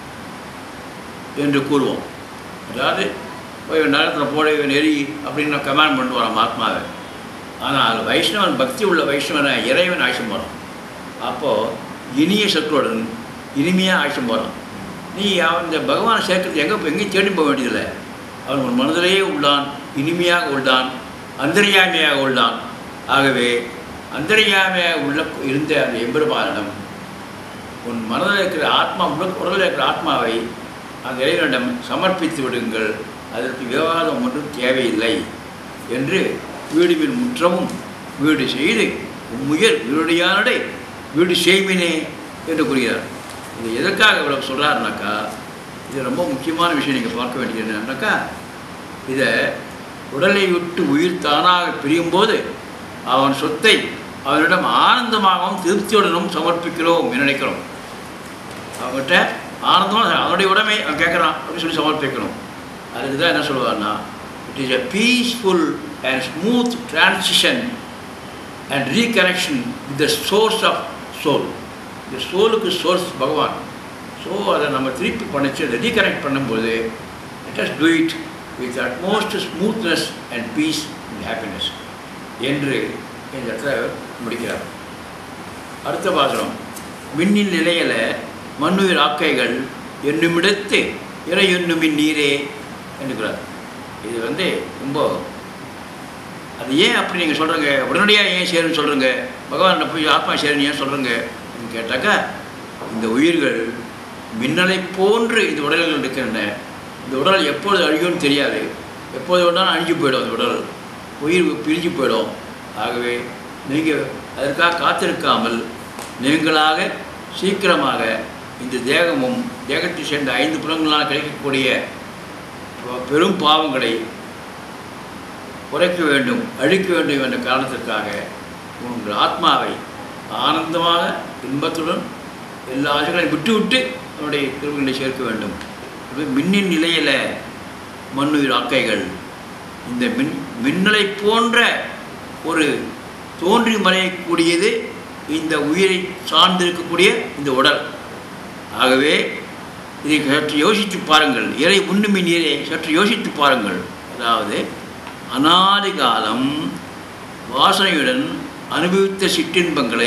என்று கூறுவோம் அதாவது போய் நரகத்தில் போட நெறி அப்படின்னு கமாண்ட் பண்ணிட்டு வரோம் ஆத்மாவை ஆனால் வைஷ்ணவன் பக்தி உள்ள வைஷ்ணவனை இறைவன் ஆட்சியம் போகிறான் அப்போது இனிய சொற்களுடன் இனிமையாக ஆட்சியம் போகிறான் நீ அவன் இந்த பகவானை சேர்க்கறது எங்கே எங்கேயும் தேடி போக வேண்டியதில்லை அவன் உன் மனதிலேயே உள்ளான் இனிமையாக உள்ளான் அந்தரியாமையாக உள்ளான் ஆகவே அந்தரியாமையாக உள்ள இருந்த அந்த எம்பெருமானிடம் உன் மனதில் இருக்கிற ஆத்மா உடல் உடலில் இருக்கிற ஆத்மாவை அந்த இறைவனிடம் சமர்ப்பித்து விடுங்கள் அதற்கு விவாதம் ஒன்றும் தேவையில்லை என்று வீடுவில் முற்றமும் வீடு செய்து உம்முயர் வீடுடையானடை வீடு செய்வினே என்று கூறுகிறார் இது எதற்காக இவ்வளவு சொல்கிறாருனாக்கா இது ரொம்ப முக்கியமான விஷயம் நீங்கள் பார்க்க வேண்டியது என்னன்னாக்கா இதை உடலை விட்டு உயிர் தானாக பிரியும்போது அவன் சொத்தை அவனிடம் ஆனந்தமாகவும் திருப்தியுடனும் சமர்ப்பிக்கிறோம் என்று நினைக்கிறோம் அவங்ககிட்ட ஆனந்தமாக அவனுடைய உடமை அவன் கேட்குறான் அப்படின்னு சொல்லி சமர்ப்பிக்கணும் அதுக்கு தான் என்ன சொல்லுவார்னா it is a peaceful and smooth transition and reconnection with the source of soul இந்த சோலுக்கு சோர்ஸ் பகவான் ஸோ அதை நம்ம திருப்பி பண்ணிச்சு அதை ரீகனெக்ட் பண்ணும்போது let us do it with utmost smoothness and peace and happiness என்று இந்த இடத்துல முடிக்கிறார் அடுத்த பாசனம் விண்ணின் நிலையில் மண்ணுயிர் ஆக்கைகள் என்னுமிடத்து இறை என்னுமின் நீரே என்கிறார் இது வந்து ரொம்ப அது ஏன் அப்படி நீங்கள் சொல்கிறீங்க உடனடியாக ஏன் சேருன்னு சொல்கிறீங்க பகவான் போய் ஆத்மா சேருன்னு ஏன் சொல்கிறீங்க அப்படின்னு கேட்டாக்கா இந்த உயிர்கள் மின்னலை போன்று இந்த உடல்கள் இருக்கின்றன இந்த உடல் எப்பொழுது அழியும்னு தெரியாது எப்போது வேணாலும் அழிஞ்சு போயிடும் அந்த உடல் உயிர் பிரிஞ்சு போயிடும் ஆகவே நீங்கள் அதற்காக காத்திருக்காமல் நீங்களாக சீக்கிரமாக இந்த தேகமும் தேகத்தை சேர்ந்த ஐந்து புலங்களால் கிடைக்கக்கூடிய பெரும் பாவங்களை குறைக்க வேண்டும் அழிக்க வேண்டும் என்ற காரணத்திற்காக உங்கள் ஆத்மாவை ஆனந்தமாக இன்பத்துடன் எல்லா ஆசைகளையும் விட்டுவிட்டு அவனுடைய திருவிகளை சேர்க்க வேண்டும் இது மின்னின் நிலையில் மண்ணுயிர் ஆக்கைகள் இந்த மின் மின்னலை போன்ற ஒரு தோன்றி மறையக்கூடியது இந்த உயிரை சார்ந்திருக்கக்கூடிய இந்த உடல் ஆகவே இதை சற்று யோசித்து பாருங்கள் இறை முன்னுமி நீரை சற்று யோசித்து பாருங்கள் அதாவது அனாதி காலம் வாசனையுடன் அனுபவித்த சிற்றின்பங்களை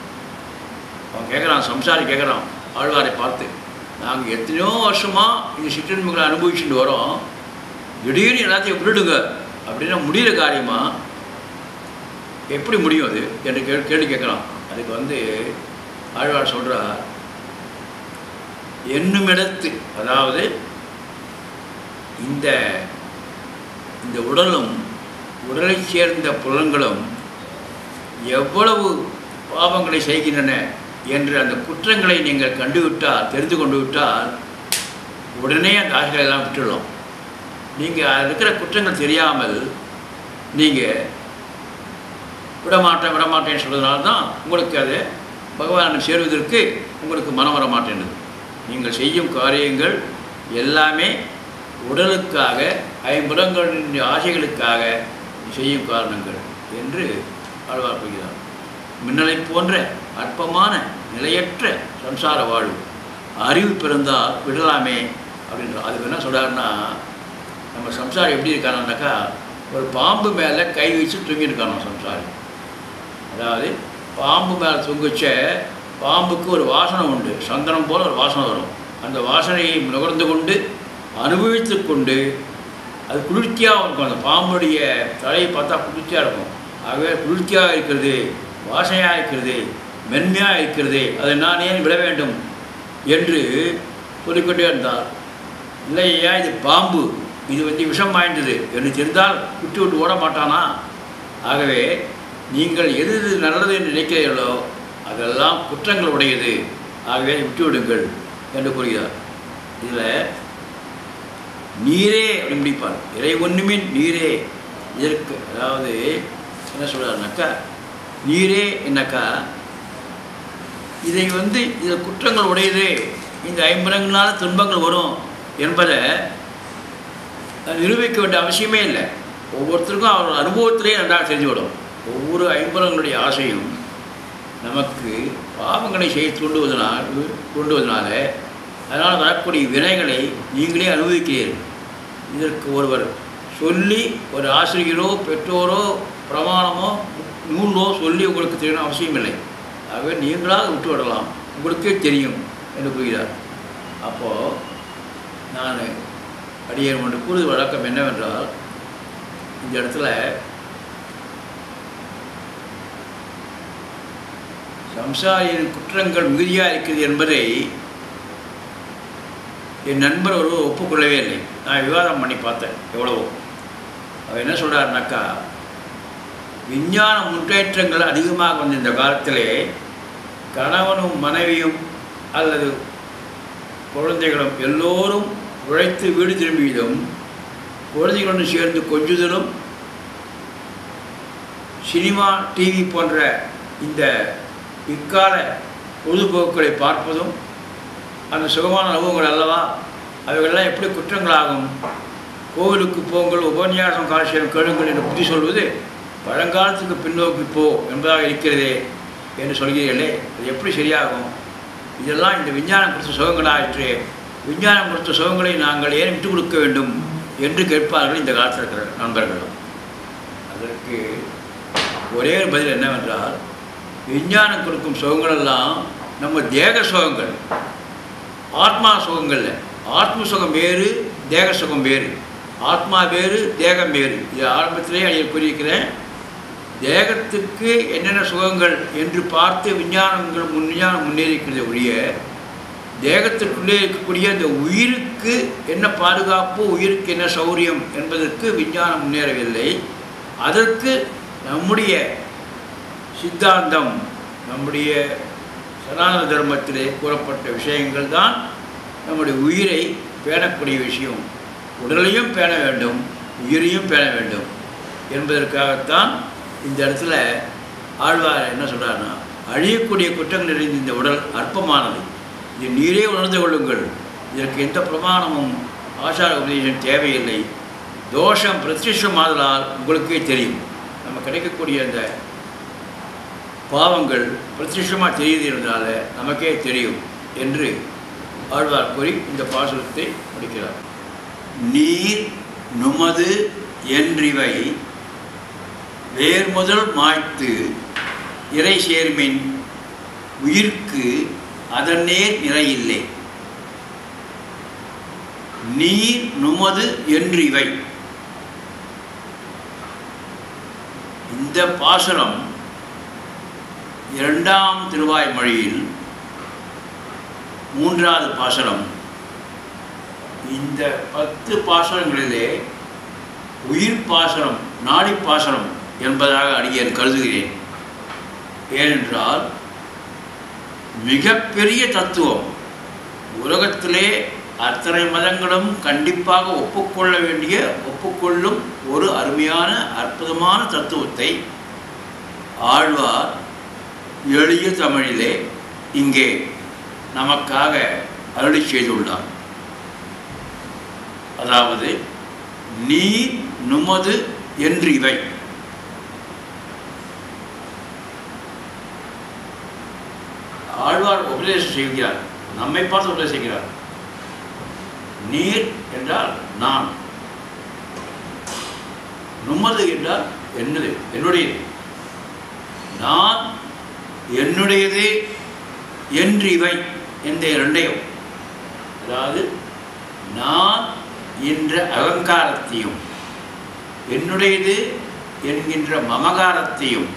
அவன் கேட்குறான் சம்சாரி கேட்குறான் ஆழ்வாரை பார்த்து நாங்கள் எத்தனையோ வருஷமாக இந்த சிற்றின்பங்களை அனுபவிச்சுட்டு வரோம் திடீர்னு எல்லாத்தையும் விட்டுடுங்க அப்படின்னா முடிகிற காரியமா எப்படி முடியும் அது என்று கே கேள்வி கேட்குறான் அதுக்கு வந்து ஆழ்வார் சொல்கிறார் என்னுமிடத்து அதாவது இந்த இந்த உடலும் உடலைச் சேர்ந்த புலன்களும் எவ்வளவு பாவங்களை செய்கின்றன என்று அந்த குற்றங்களை நீங்கள் கண்டுவிட்டால் தெரிந்து கொண்டு விட்டால் உடனே அந்த ஆசைகளை எல்லாம் விட்டுடலாம் நீங்கள் அதில் இருக்கிற குற்றங்கள் தெரியாமல் நீங்கள் விடமாட்டேன் விடமாட்டேன்னு சொல்கிறதுனால தான் உங்களுக்கு அது பகவானை சேருவதற்கு உங்களுக்கு மனம் வர மாட்டேன்னுது நீங்கள் செய்யும் காரியங்கள் எல்லாமே உடலுக்காக ஐம்புலங்களின் ஆசைகளுக்காக செய்யும் காரணங்கள் என்று ஆழ்வார் கூறுகிறார் மின்னலை போன்ற அற்பமான நிலையற்ற சம்சார வாழ்வு அறிவு பிறந்தால் விடலாமே அப்படின்ற அதுக்கு என்ன சொல்கிறாருன்னா நம்ம சம்சாரம் எப்படி இருக்கானாக்கா ஒரு பாம்பு மேலே கை வச்சு தூங்கியிருக்கானோ சம்சாரி அதாவது பாம்பு மேலே தூங்கிச்ச பாம்புக்கு ஒரு வாசனை உண்டு சந்தனம் போல் ஒரு வாசனை வரும் அந்த வாசனையை நுகர்ந்து கொண்டு அனுபவித்து கொண்டு அது குளிர்ச்சியாக இருக்கும் அந்த பாம்புடைய தலையை பார்த்தா குளிர்ச்சியாக இருக்கும் ஆகவே குளிர்ச்சியாக இருக்கிறது வாசனையாக இருக்கிறது மென்மையாக இருக்கிறது அதை நான் ஏன் விட வேண்டும் என்று சொல்லிக்கொண்டே இருந்தார் இல்லையா இது பாம்பு இது வந்து விஷம் வாய்ந்தது என்று தெரிந்தால் விட்டு விட்டு ஓட மாட்டானா ஆகவே நீங்கள் எது எது நல்லது என்று நினைக்கிறீர்களோ அதெல்லாம் குற்றங்கள் உடையது ஆகவே அதை விட்டு விடுங்கள் என்று கூறுகிறார் இதில் நீரே அப்படி முடிப்பார் இறை ஒன்றுமின் நீரே இதற்கு அதாவது என்ன சொல்கிறாருனாக்கா நீரே என்னக்கா இதை வந்து இதில் குற்றங்கள் உடையது இந்த ஐம்பரங்களால துன்பங்கள் வரும் என்பதை நிரூபிக்க வேண்டிய அவசியமே இல்லை ஒவ்வொருத்தருக்கும் அவர் அனுபவத்திலே நன்றாக தெரிஞ்சுவிடும் ஒவ்வொரு ஐம்பரங்களுடைய ஆசையும் நமக்கு பாவங்களை செய்ய தூண்டுவதனால் தூண்டுவதனால அதனால் வரக்கூடிய வினைகளை நீங்களே அனுபவிக்கிறீர்கள் இதற்கு ஒருவர் சொல்லி ஒரு ஆசிரியரோ பெற்றோரோ பிரமாணமோ நூலோ சொல்லி உங்களுக்கு தெரியணும் அவசியம் இல்லை ஆகவே நீங்களாக விட்டு விடலாம் உங்களுக்கே தெரியும் என்று கூறுகிறார் அப்போது நான் அடியேன் ஒன்று கூறுவது வழக்கம் என்னவென்றால் இந்த இடத்துல சம்சாரியின் குற்றங்கள் மிகுதியாக இருக்கிறது என்பதை என் நண்பர் ஒருவர் ஒப்புக்கொள்ளவே இல்லை நான் விவாதம் பண்ணி பார்த்தேன் எவ்வளவோ அவர் என்ன சொல்கிறாருனாக்கா விஞ்ஞான முன்னேற்றங்கள் அதிகமாக வந்த இந்த காலத்திலே கணவனும் மனைவியும் அல்லது குழந்தைகளும் எல்லோரும் உழைத்து வீடு திரும்பியதும் குழந்தைகளுடன் சேர்ந்து கொஞ்சுதலும் சினிமா டிவி போன்ற இந்த இக்கால பொழுதுபோக்குகளை பார்ப்பதும் அந்த சுகமான அனுபவங்கள் அல்லவா அவைகள்லாம் எப்படி குற்றங்களாகும் கோவிலுக்கு போங்கள் உபன்யாசம் காட்சியம் கேளுங்கள் என்று புத்தி சொல்வது பழங்காலத்துக்கு பின்னோக்கி போ என்பதாக இருக்கிறதே என்று சொல்கிறீர்களே அது எப்படி சரியாகும் இதெல்லாம் இந்த விஞ்ஞானம் கொடுத்த சுகங்களாயிற்று விஞ்ஞானம் கொடுத்த சுகங்களை நாங்கள் ஏன் விட்டுக் கொடுக்க வேண்டும் என்று கேட்பார்கள் இந்த காலத்தில் இருக்கிற நண்பர்களும் அதற்கு ஒரே ஒரு பதில் என்னவென்றால் விஞ்ஞானம் கொடுக்கும் சுகங்களெல்லாம் நம்ம தேக சுகங்கள் ஆத்மா சுகங்கள் இல்லை. ஆத்ம சுகம் வேறு தேக சுகம் வேறு ஆத்மா வேறு தேகம் வேறு இது ஆரம்பத்திலே அடைய கூறியிருக்கிறேன் தேகத்துக்கு என்னென்ன சுகங்கள் என்று பார்த்து விஞ்ஞானங்கள் முன் விஞ்ஞானம் முன்னேறிக்கிறது ஒழிய தேகத்திற்குள்ளே இருக்கக்கூடிய அந்த உயிருக்கு என்ன பாதுகாப்பு உயிருக்கு என்ன சௌரியம் என்பதற்கு விஞ்ஞானம் முன்னேறவில்லை அதற்கு நம்முடைய சித்தாந்தம் நம்முடைய சனாதன தர்மத்திலே கூறப்பட்ட விஷயங்கள் தான் நம்முடைய உயிரை பேணக்கூடிய விஷயம் உடலையும் பேண வேண்டும் உயிரையும் பேண வேண்டும் என்பதற்காகத்தான் இந்த இடத்துல ஆழ்வார் என்ன சொல்றாருன்னா அழியக்கூடிய குற்றங்கள் நிறைந்த இந்த உடல் அற்பமானது இது நீரே உணர்ந்து கொள்ளுங்கள் இதற்கு எந்த பிரமாணமும் ஆசார உபதேசம் தேவையில்லை தோஷம் பிரத்யட்சமாதலால் உங்களுக்கே தெரியும் நம்ம கிடைக்கக்கூடிய அந்த பாவங்கள் பிரத்யட்சமாக தெரியுதுனால நமக்கே தெரியும் என்று ஆழ்வார் கூறி இந்த பாசுரத்தை முடிக்கிறார் நீர் நுமது என்றிவை வேர் முதல் மாய்த்து இறை சேர்மின் உயிர்க்கு அதன்னேர் நிறையில்லை நீர் நுமது என்றிவை இந்த பாசுரம் இரண்டாம் திருவாய்மொழியில் மூன்றாவது பாசுரம் இந்த பத்து பாசுரங்களிலே உயிர் பாசுரம் நாடி பாசுரம் என்பதாக அடியேன் கருதுகிறேன் ஏனென்றால் மிகப்பெரிய தத்துவம் உலகத்திலே அத்தனை மதங்களும் கண்டிப்பாக ஒப்புக்கொள்ள வேண்டிய ஒப்புக்கொள்ளும் ஒரு அருமையான அற்புதமான தத்துவத்தை ஆழ்வார் எளிய தமிழிலே இங்கே நமக்காக அருளி செய்துள்ளார் அதாவது நீ நுமது என்று இவை ஆழ்வார் உபதேசம் செய்கிறார் நம்மை பார்த்து உபதேசம் செய்கிறார் நீர் என்றால் நான் நும்மது என்றால் என்னது என்னுடையது நான் என்னுடையது என்று இவை இந்த இரண்டையும் அதாவது நான் என்ற அகங்காரத்தையும் என்னுடையது என்கின்ற மமகாரத்தையும்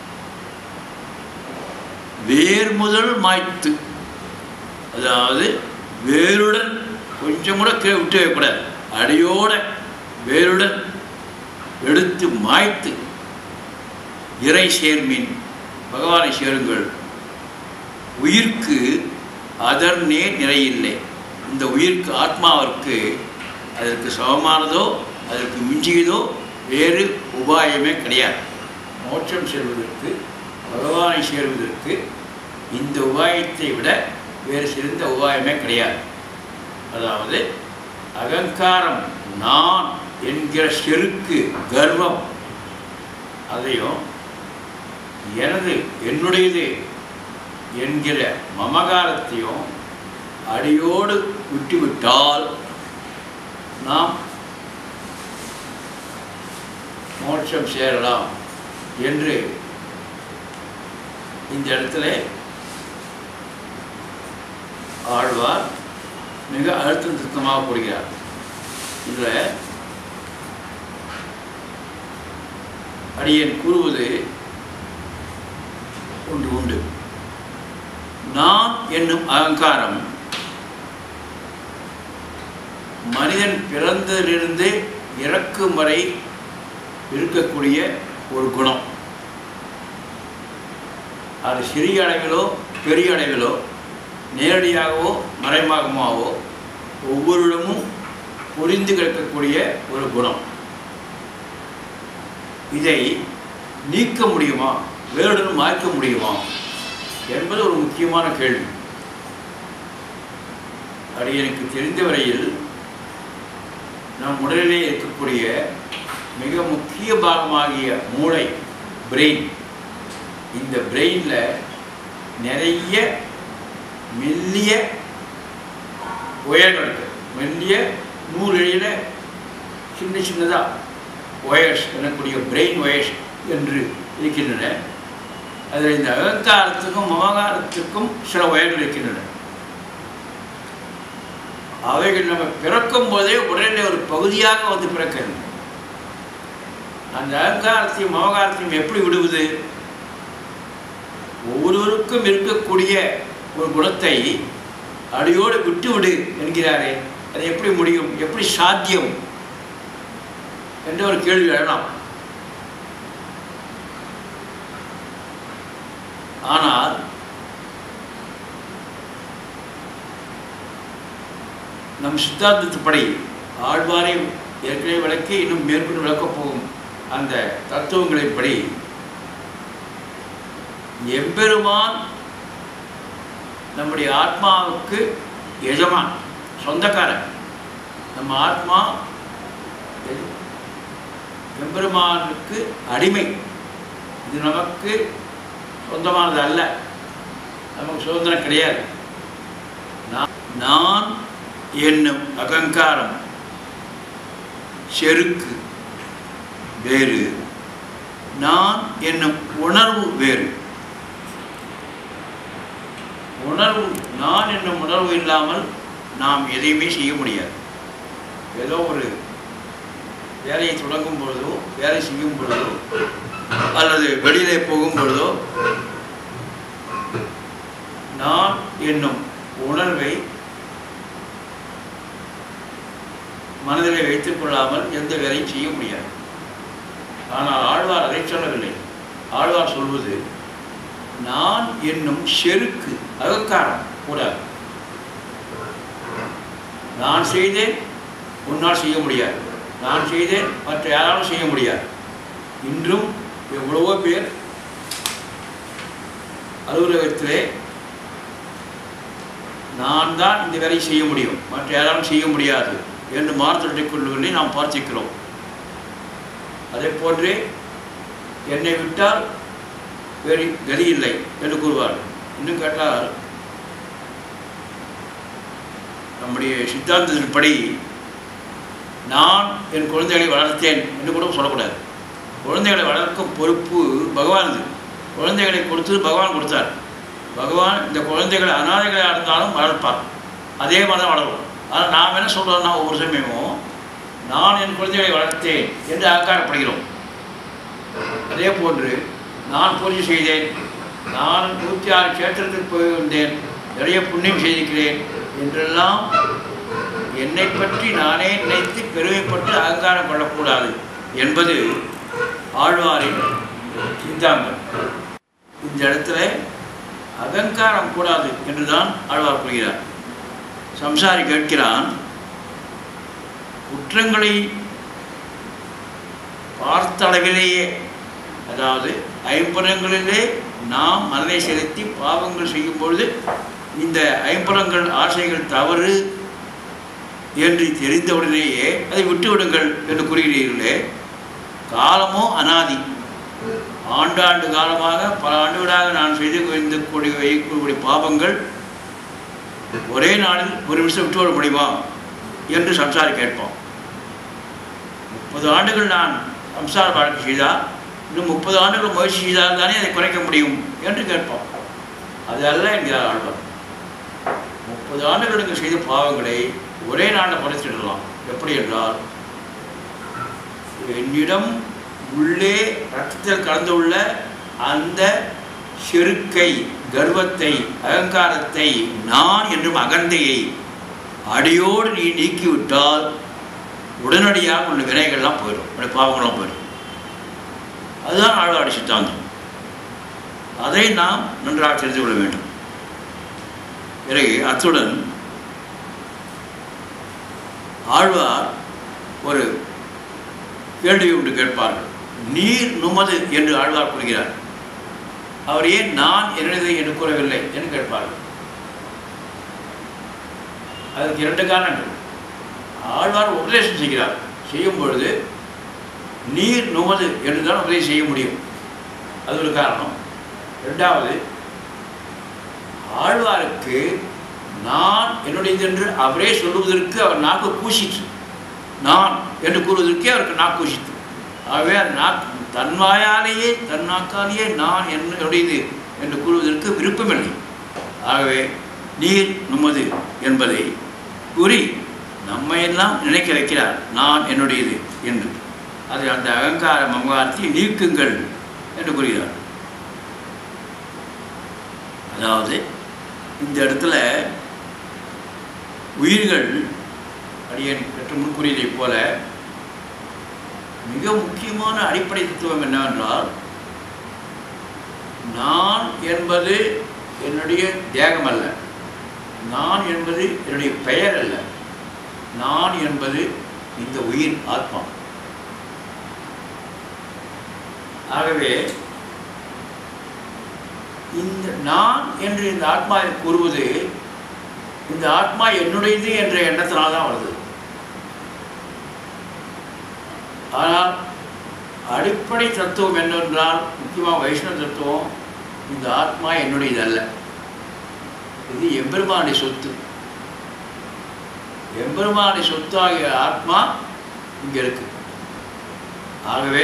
வேர் முதல் மாய்த்து அதாவது வேருடன் கொஞ்சம் கூட கீழே விட்டு வைக்கக்கூடாது அடியோட வேருடன் எடுத்து மாய்த்து இறை சேர்மின் பகவானை சேருங்கள் உயிர்க்கு அதர்னே நிறையில்லை இந்த உயிர்க்கு ஆத்மாவிற்கு அதற்கு சமமானதோ அதற்கு மிஞ்சியதோ வேறு உபாயமே கிடையாது மோட்சம் செல்வதற்கு பகவானை சேருவதற்கு இந்த உபாயத்தை விட வேறு சிறந்த உபாயமே கிடையாது அதாவது அகங்காரம் நான் என்கிற செருக்கு கர்வம் அதையும் எனது என்னுடையது என்கிற மமகாரத்தையும் அடியோடு விட்டுவிட்டால் நாம் மோட்சம் சேரலாம் என்று இந்த இடத்துல ஆழ்வார் மிக அழுத்தம் திருத்தமாக கூறுகிறார் இதில் அடியேன் கூறுவது ஒன்று உண்டு நான் என்னும் அகங்காரம் மனிதன் பிறந்ததிலிருந்து இறக்கும் வரை இருக்கக்கூடிய ஒரு குணம் அது சிறிய அளவிலோ பெரிய அளவிலோ நேரடியாகவோ மறைமுகமாகவோ ஒவ்வொருடமும் புரிந்து கிடக்கக்கூடிய ஒரு குணம் இதை நீக்க முடியுமா வேறுடன் மாற்ற முடியுமா என்பது ஒரு முக்கியமான கேள்வி அது எனக்கு தெரிந்த வரையில் நம் உடலிலே இருக்கக்கூடிய மிக முக்கிய பாகமாகிய மூளை பிரெயின் இந்த பிரெயினில் நிறைய மெல்லிய ஒயர்கள் இருக்கு மெல்லிய நூலிழையில் சின்ன சின்னதாக ஒயர்ஸ் எனக்கூடிய பிரெயின் ஒயர்ஸ் என்று இருக்கின்றன அதில் இந்த அகங்காரத்துக்கும் மமகாரத்துக்கும் சில ஒயர்கள் இருக்கின்றன அவைகள் நம்ம பிறக்கும் போதே உடலில் ஒரு பகுதியாக வந்து பிறக்கிறது அந்த அகங்காரத்தையும் மமகாரத்தையும் எப்படி விடுவது ஒவ்வொருவருக்கும் இருக்கக்கூடிய ஒரு குணத்தை அடியோடு விட்டு விடு என்கிறாரே அது எப்படி முடியும் எப்படி சாத்தியம் என்ற ஒரு கேள்வி எழலாம் ஆனால் நம் சித்தாந்தத்துப்படி ஆழ்வாரை ஏற்கனவே விளக்கி இன்னும் மேற்கொண்டு விளக்கப் போகும் அந்த தத்துவங்களின்படி எம்பெருமான் நம்முடைய ஆத்மாவுக்கு எஜமான் சொந்தக்காரன் நம்ம ஆத்மா எ- எம்பெருமானுக்கு அடிமை இது நமக்கு சொந்தமானது அல்ல நமக்கு சுதந்திரம் கிடையாது நான் நான் என்னும் அகங்காரம் செருக்கு வேறு நான் என்னும் உணர்வு வேறு உணர்வு நான் என்னும் உணர்வு இல்லாமல் நாம் எதையுமே செய்ய முடியாது ஏதோ ஒரு வேலையை தொடங்கும் பொழுதோ வேலை செய்யும் பொழுதோ அல்லது வெளியிலே போகும் பொழுதோ நான் என்னும் உணர்வை மனதிலே வைத்துக் கொள்ளாமல் எந்த வேலையும் செய்ய முடியாது ஆனால் ஆழ்வார் அதை சொல்லவில்லை ஆழ்வார் சொல்வது நான் என்னும் செருக்கு அகங்காரம் கூடாது நான் செய்தேன் உன்னால் செய்ய முடியாது நான் செய்தேன் மற்ற யாராலும் செய்ய முடியாது இன்றும் எவ்வளவோ பேர் அலுவலகத்திலே நான் தான் இந்த வேலையை செய்ய முடியும் மற்ற யாராலும் செய்ய முடியாது என்று மாறுதலிக் கொள்வதை நாம் பார்த்திருக்கிறோம் அதே போன்றே என்னை விட்டால் வேறு கதி இல்லை என்று கூறுவார் இன்னும் கேட்டால் நம்முடைய சித்தாந்தத்தின்படி நான் என் குழந்தைகளை வளர்த்தேன் என்று கூட சொல்லக்கூடாது குழந்தைகளை வளர்க்கும் பொறுப்பு பகவானது குழந்தைகளை கொடுத்தது பகவான் கொடுத்தார் பகவான் இந்த குழந்தைகளை அனாதைகளாக இருந்தாலும் வளர்ப்பார் அதே மாதிரி தான் வளரும் ஆனால் நாம் என்ன சொல்கிறோம்னா ஒவ்வொரு சமயமும் நான் என் குழந்தைகளை வளர்த்தேன் என்று அகங்காரப்படுகிறோம் அதே போன்று நான் பூஜை செய்தேன் நான் நூற்றி ஆறு கஷேத்திரத்துக்கு போய் வந்தேன் நிறைய புண்ணியம் செய்திருக்கிறேன் என்றெல்லாம் என்னை பற்றி நானே நினைத்து பெருமைப்பட்டு அகங்காரம் கொள்ளக்கூடாது என்பது ஆழ்வாரின் சித்தாந்தம் இந்த இடத்துல அகங்காரம் கூடாது என்றுதான் ஆழ்வார் கூறுகிறார் சம்சாரி கேட்கிறான் குற்றங்களை பார்த்த அளவிலேயே அதாவது ஐம்புறங்களிலே நாம் மனதை செலுத்தி பாவங்கள் செய்யும் பொழுது இந்த ஐம்புறங்கள் ஆசைகள் தவறு என்று தெரிந்தவுடனேயே அதை விட்டுவிடுங்கள் என்று கூறுகிறீர்களே காலமோ அனாதி ஆண்டாண்டு காலமாக பல ஆண்டுகளாக நான் செய்து இந்த கூடிய வைக்கக்கூடிய பாவங்கள் ஒரே நாளில் ஒரு நிமிஷம் விட்டு விட முடியுமா என்று சம்சாரி கேட்போம் முப்பது ஆண்டுகள் நான் சம்சார வாழ்க்கை செய்தால் இன்னும் முப்பது ஆண்டுகள் முயற்சி செய்தால் தானே அதை குறைக்க முடியும் என்று கேட்போம் அது அல்ல என்கிறார் ஆழ்வார் முப்பது ஆண்டுகளுக்கு செய்த பாவங்களை ஒரே நாளில் குறைச்சிடலாம் எப்படி என்றால் என்னிடம் உள்ளே ரத்தத்தில் கலந்துள்ள அந்த செருக்கை கர்வத்தை அகங்காரத்தை நான் என்றும் அகந்தையை அடியோடு நீ நீக்கிவிட்டால் உடனடியாக உள்ள வினைகள்லாம் போயிடும் உடைய பாவங்கள்லாம் போயிடும் அதுதான் ஆழ்வாடி சித்தாந்தம் அதை நாம் நன்றாக தெரிந்து கொள்ள வேண்டும் பிறகு அத்துடன் ஆழ்வார் ஒரு கேள்வி ஒன்று கேட்பார்கள் நீர் நுமது என்று ஆழ்வார் கூறுகிறார் அவர் ஏன் நான் என்னது என்று கூறவில்லை என்று கேட்பார்கள் அதற்கு இரண்டு காரணங்கள் ஆழ்வார் உபதேசம் செய்கிறார் செய்யும் பொழுது நீர் நுமது என்று தான் உதவி செய்ய முடியும் அது ஒரு காரணம் ரெண்டாவது ஆழ்வாருக்கு நான் என்னுடையது என்று அவரே சொல்லுவதற்கு அவர் நாக்கு கூசிற்று நான் என்று கூறுவதற்கே அவருக்கு நாக்கு கூசித்து ஆகவே அந்த நாக்கு தன் வாயாலேயே தன் நாக்காலேயே நான் என்னுடையது என்று கூறுவதற்கு விருப்பமில்லை ஆகவே நீர் நுமது என்பதை கூறி நம்மையெல்லாம் நினைக்க வைக்கிறார் நான் என்னுடையது என்று அது அந்த அகங்கார மமகாரத்தை நீக்குங்கள் என்று கூறுகிறார் அதாவது இந்த இடத்துல உயிர்கள் அடியன் பெற்று முன் கூறியதைப் போல மிக முக்கியமான அடிப்படை தத்துவம் என்னவென்றால் நான் என்பது என்னுடைய தேகம் அல்ல நான் என்பது என்னுடைய பெயர் அல்ல நான் என்பது இந்த உயிர் ஆத்மா ஆகவே இந்த நான் என்று இந்த ஆத்மாவை கூறுவது இந்த ஆத்மா என்னுடையது என்ற எண்ணத்தினால் தான் வருது ஆனால் அடிப்படை தத்துவம் என்னவென்றால் முக்கியமாக வைஷ்ணவ தத்துவம் இந்த ஆத்மா என்னுடையது அல்ல இது எம்பெருமானுடைய சொத்து எம்பெருமானுடைய சொத்தாகிய ஆத்மா இங்கே இருக்கு ஆகவே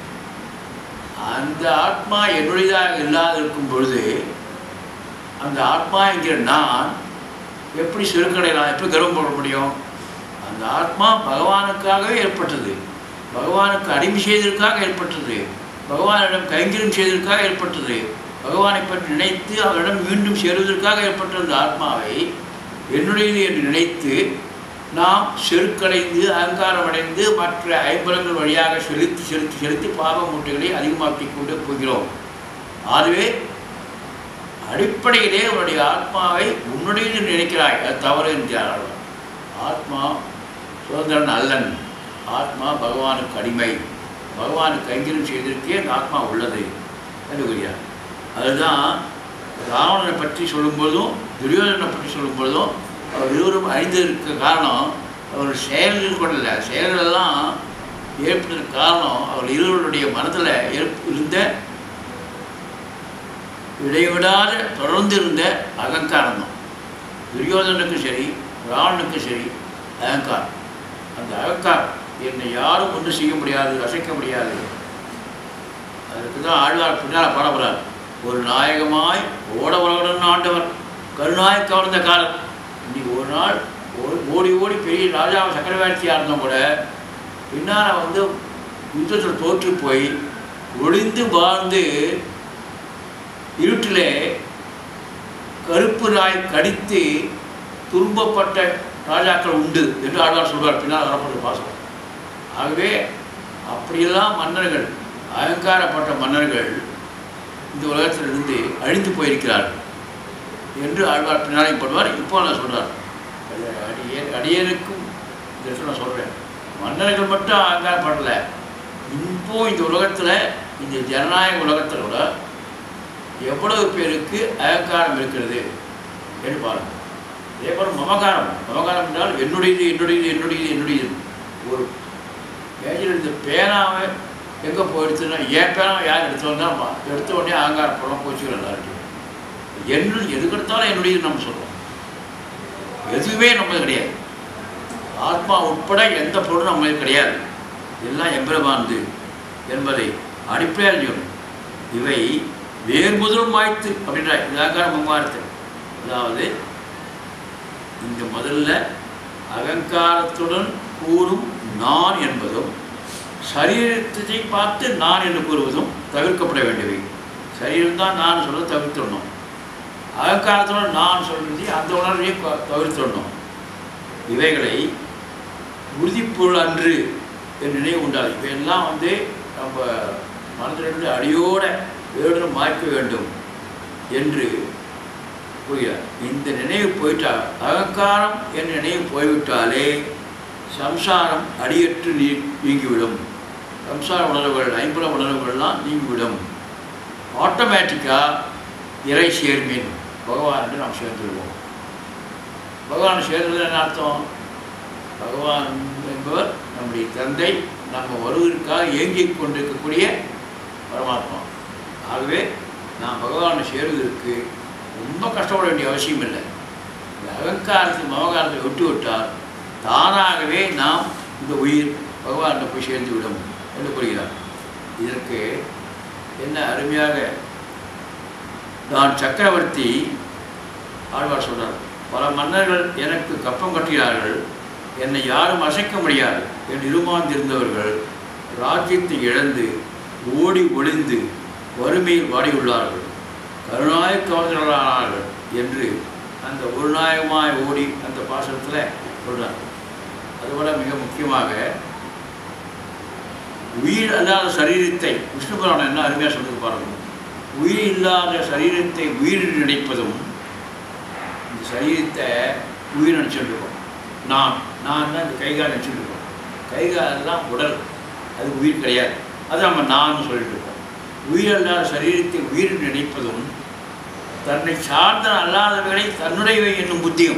அந்த ஆத்மா என்னுடையதாக இல்லாது இருக்கும் பொழுது அந்த ஆத்மா என்கிற நான் எப்படி சிறுக்கடையலாம் எப்படி கர்வம் போட முடியும் அந்த ஆத்மா பகவானுக்காகவே ஏற்பட்டது பகவானுக்கு அடிமை செய்ததற்காக ஏற்பட்டது பகவானிடம் கைங்கரியம் செய்ததற்காக ஏற்பட்டது பகவானை பற்றி நினைத்து அவரிடம் மீண்டும் சேருவதற்காக ஏற்பட்ட அந்த ஆத்மாவை என்னுடையது என்று நினைத்து நாம் செருக்கடைந்து அகங்காரம் அடைந்து மற்ற ஐம்பலங்கள் வழியாக செலுத்தி செலுத்தி செலுத்தி பாவ மூட்டைகளை அதிகமாக்கிக் கொண்டு போகிறோம் ஆகவே அடிப்படையிலே உன்னுடைய ஆத்மாவை உன்னுடையது நினைக்கிறாய் அது தவறு என்கிறார் ஆத்மா சுதந்திரன் அல்லன் ஆத்மா பகவானுக்கு அடிமை பகவானுக்கு கைங்கரியம் செய்வதற்கே அந்த ஆத்மா உள்ளது என்று கூறுகிறார் அதுதான் ராவணனை பற்றி சொல்லும்போதும் துரியோதனை பற்றி சொல்லும்போதும் அவர் இருவரும் அறிந்ததற்கு காரணம் அவர் செயல்கள் கூட இல்லை செயல்களெல்லாம் ஏற்பட்டதுக்கு காரணம் அவர் இருவருடைய மனதில் ஏற்ப இருந்த இடைவிடாத தொடர்ந்து இருந்த அகங்காரம் தான் துரியோதனுக்கும் சரி ராவணனுக்கும் சரி அகங்காரம் அந்த அகங்காரம் என்னை யாரும் ஒன்று செய்ய முடியாது அசைக்க முடியாது அதுக்கு தான் ஆழ்வார் பின்னால் பாடப்படுறார் ஒரு நாயகமாய் ஓட உலகுடன் ஆண்டவர் கருணாய் கவர்ந்த காலம் இன்னைக்கு ஒரு நாள் ஓ- ஓடி ஓடி பெரிய ராஜா சக்கரவர்த்தியாக இருந்தோம் கூட பின்னால் வந்து யுத்தத்தில் தோற்று போய் ஒளிந்து வாழ்ந்து இருட்டிலே கருப்பு நாய் கடித்து துன்பப்பட்ட ராஜாக்கள் உண்டு என்று ஆழ்வார் சொல்வார் பின்னால் வரப்பட்ட பாசம் ஆகவே அப்படியெல்லாம் மன்னர்கள் அலங்காரப்பட்ட மன்னர்கள் இந்த உலகத்திலிருந்து அழிந்து போயிருக்கிறார்கள் என்று ஆழ்வார் பின்னாலே படுவார் இப்போ நான் சொல்கிறார் அடியே அடியனுக்கும் இந்த இடத்துல நான் சொல்கிறேன் மன்னர்கள் மட்டும் அலங்காரப்படல இப்போ இந்த உலகத்தில் இந்த ஜனநாயக உலகத்தில் கூட எவ்வளவு பேருக்கு அகங்காரம் இருக்கிறது என்று பாருங்க அதே போல் மமகாரம் மமகாரம் என்றால் என்னுடையது என்னுடையது என்னுடையது என்னுடையது ஒரு பேஜில் இந்த பேனாவை எங்கே போயிடுச்சுன்னா என் பேனாவை யார் எடுத்து வந்தால் எடுத்த உடனே அகங்காரப்படம் போச்சுக்கிறோம் எல்லாருக்கும் என்ன எதுக்கு எடுத்தாலும் என்னுடையது நம்ம சொல்கிறோம் எதுவுமே நம்மது கிடையாது ஆத்மா உட்பட எந்த பொருளும் நம்மளுக்கு கிடையாது எல்லாம் எம்பெருமானது என்பதை அடிப்படையாக அறிஞ்சுக்கணும் இவை வேர் முதல் மாய்த்து அப்படின்ற இதாக்கார மங்காரத்தை அதாவது இந்த முதல்ல அகங்காரத்துடன் கூறும் நான் என்பதும் சரீரத்தை பார்த்து நான் என்று கூறுவதும் தவிர்க்கப்பட வேண்டியவை சரீரம் தான் நான் சொல்ல தவிர்த்துடணும் அகங்காரத்துடன் நான் சொல்றது அந்த உணர்வையும் க- தவிர்த்துடணும் இவைகளை உறுதிப்பொருள் அன்று என் நினைவு உண்டாது இவையெல்லாம் வந்து நம்ம மனதிலிருந்து அடியோட வேறு மாற்ற வேண்டும் என்று புரிகிறார் இந்த நினைவு போயிட்டா அகங்காரம் என் நினைவு போய்விட்டாலே சம்சாரம் அடியற்று நீ நீங்கிவிடும் சம்சார உணர்வுகள் ஐம்புல உணர்வுகள்லாம் நீங்கிவிடும் ஆட்டோமேட்டிக்காக இறை சேர்மீன் பகவான் என்று நாம் சேர்ந்துடுவோம் பகவான் சேர்ந்தது என்ன அர்த்தம் பகவான் என்பவர் நம்முடைய தந்தை நம்ம வருவதற்காக இயங்கிக் கொண்டிருக்கக்கூடிய பரமாத்மா ஆகவே நாம் பகவானை சேருவதற்கு ரொம்ப கஷ்டப்பட வேண்டிய அவசியம் இல்லை இந்த அகங்காரத்தை மமகாரத்தை விட்டு விட்டால் தானாகவே நாம் இந்த உயிர் பகவான்கிட்ட போய் சேர்ந்து விடும் என்று கூறுகிறார் இதற்கு என்ன அருமையாக நான் சக்கரவர்த்தி ஆழ்வார் சொல்றார் பல மன்னர்கள் எனக்கு கப்பம் கட்டுகிறார்கள் என்னை யாரும் அசைக்க முடியாது என்று இருமாந்திருந்தவர்கள் ராஜ்யத்தை இழந்து ஓடி ஒளிந்து வறுமையில் வாடியுள்ளார்கள் கருணாய கவர்ந்தவர்களானார்கள் என்று அந்த ஒரு நாயகமாய் ஓடி அந்த பாசனத்தில் சொல்றார் அதுபோல மிக முக்கியமாக உயிர் அல்லாத சரீரத்தை விஷ்ணு புராணம் என்ன அருமையாக சொல்லுது பாருங்க உயிர் இல்லாத சரீரத்தை உயிர் நினைப்பதும் இந்த சரீரத்தை உயிர் நினச்சிட்டு இருக்கோம் நான் நான் தான் இந்த கைகால் நினச்சிட்டு இருக்கோம் கைகாலெல்லாம் உடல் அது உயிர் கிடையாது அது நம்ம நான் சொல்லிட்டு இருக்கோம் உயிர் அல்லாத சரீரத்தை உயிர் நினைப்பதும் தன்னை சார்ந்த அல்லாதவைகளை தன்னுடையவை என்னும் புத்தியும்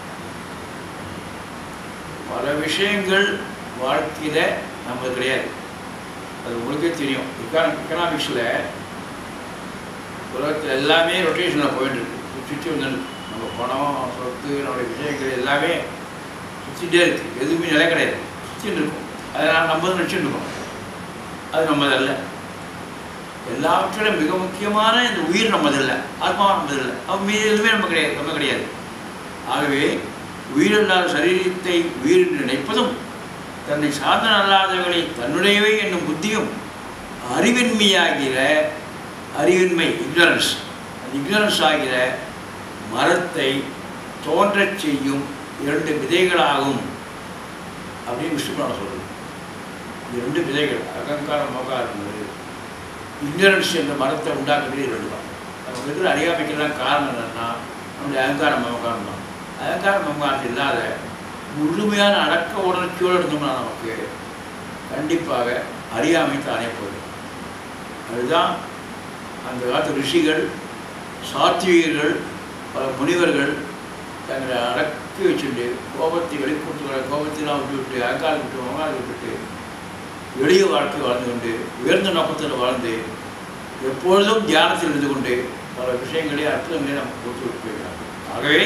பல விஷயங்கள் வாழ்க்கையில் நமக்கு கிடையாது அது உங்களுக்கே தெரியும் எக்கான எக்கனாமிக்ஸில் உலகத்தில் எல்லாமே ரொட்டேஷனில் போயிட்டு இருக்கு சுற்றி வந்து நம்ம பணம் சொத்து நம்மளுடைய விஷயங்கள் எல்லாமே சுற்றிட்டே இருக்கு எதுவுமே நிலை கிடையாது சுற்றிட்டு இருக்கும் அதை நான் நம்ம நினச்சிட்டு இருக்கோம் அது நம்மதல்ல எல்லாவற்றிலும் மிக முக்கியமான இந்த உயிர் நம்மதில்லை ஆத்மா நம்மதில்லை அவன் மீது எதுவுமே நம்ம கிடையாது நம்ம கிடையாது ஆகவே உயிரில்லாத சரீரத்தை உயிர் என்று நினைப்பதும் தன்னை சார்ந்த அல்லாதவர்களை தன்னுடையவை என்னும் புத்தியும் அறிவின்மையாகிற அறிவின்மை இக்னரன்ஸ் அந்த இக்னரன்ஸ் ஆகிற மரத்தை தோன்றச் செய்யும் இரண்டு விதைகளாகும் அப்படின்னு விஷ்ணுபுராணம் சொல்லுது இந்த ரெண்டு விதைகள் அகங்காரம் மோகாரம் இக்னரன்ஸ் என்ற மரத்தை உண்டாக்குறது ரெண்டு தான் நமக்கு இருக்கிற அறியாமைக்கெல்லாம் காரணம் என்னன்னா நம்முடைய அகங்காரம் மமகாரம் தான் அகங்காரம் மமகாரம் இல்லாத முழுமையான அடக்க உணர்ச்சியோடு இருந்தோம்னா நமக்கு கண்டிப்பாக அறியாமை தானே போயிடும் அதுதான் அந்த காலத்து ரிஷிகள் சாத்விகர்கள் பல முனிவர்கள் தங்களை அடக்கி வச்சுட்டு கோபத்தை வெளிக்கொண்டு கோபத்தைலாம் விட்டு விட்டு அகங்காரம் விட்டு மமகாரம் விட்டுட்டு எளிய வாழ்க்கை வாழ்ந்து கொண்டு உயர்ந்த நோக்கத்தில் வாழ்ந்து எப்பொழுதும் தியானத்தில் இருந்து கொண்டு பல விஷயங்களே அற்புதங்களே நமக்கு கொடுத்து விட்டு போயிடுறாங்க ஆகவே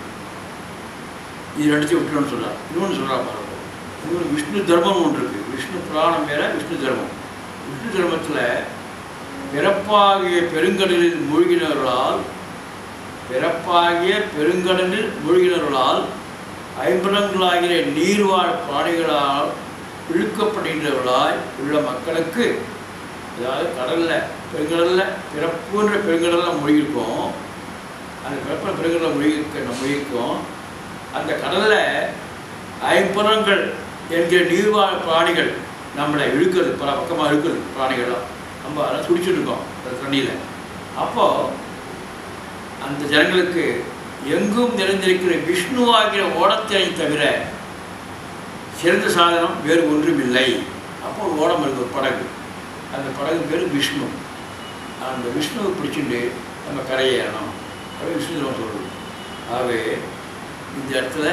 இது ரெண்டுத்தையும் விட்டுருன்னு சொல்கிறார் இன்னொன்று சொல்கிறா பாருங்க இன்னொரு விஷ்ணு தர்மம் ஒன்று இருக்குது விஷ்ணு புராணம் வேற விஷ்ணு தர்மம் விஷ்ணு தர்மத்தில் பிறப்பாகிய பெருங்கடலில் மூழ்கினவர்களால் பிறப்பாகிய பெருங்கடலில் மூழ்கினவர்களால் ஐம்பலங்களாகிய நீர்வாழ் பிராணிகளால் இழுக்கப்படுகின்றவர்களாய் உள்ள மக்களுக்கு அதாவது கடலில் பெருங்கடலில் பிறப்புன்ற பெருங்கடலில் மூழ்கியிருக்கோம் அந்த பிறப்பில் பெருங்கடலில் மூழ்கியிருக்க நம்ம மூழ்கியிருக்கோம் அந்த கடலில் ஐம்புறங்கள் என்கிற நீர்வாழ் பிராணிகள் நம்மளை இழுக்கிறது பல பக்கமாக இழுக்கிறது பிராணிகள்லாம் நம்ம அதெல்லாம் துடிச்சுட்டு இருக்கோம் அந்த தண்ணியில் அப்போது அந்த ஜனங்களுக்கு எங்கும் நிறைந்திருக்கிற விஷ்ணு ஆகிற ஓடத்தினை தவிர சிறந்த சாதனம் வேறு ஒன்றும் இல்லை அப்போ ஒரு ஓடம் இருக்கு ஒரு படகு அந்த படகு பேர் விஷ்ணு அந்த விஷ்ணுவை பிடிச்சிட்டு நம்ம கரையேறணும் அது விஷ்ணு நம்ம சொல்லுது ஆகவே இந்த இடத்துல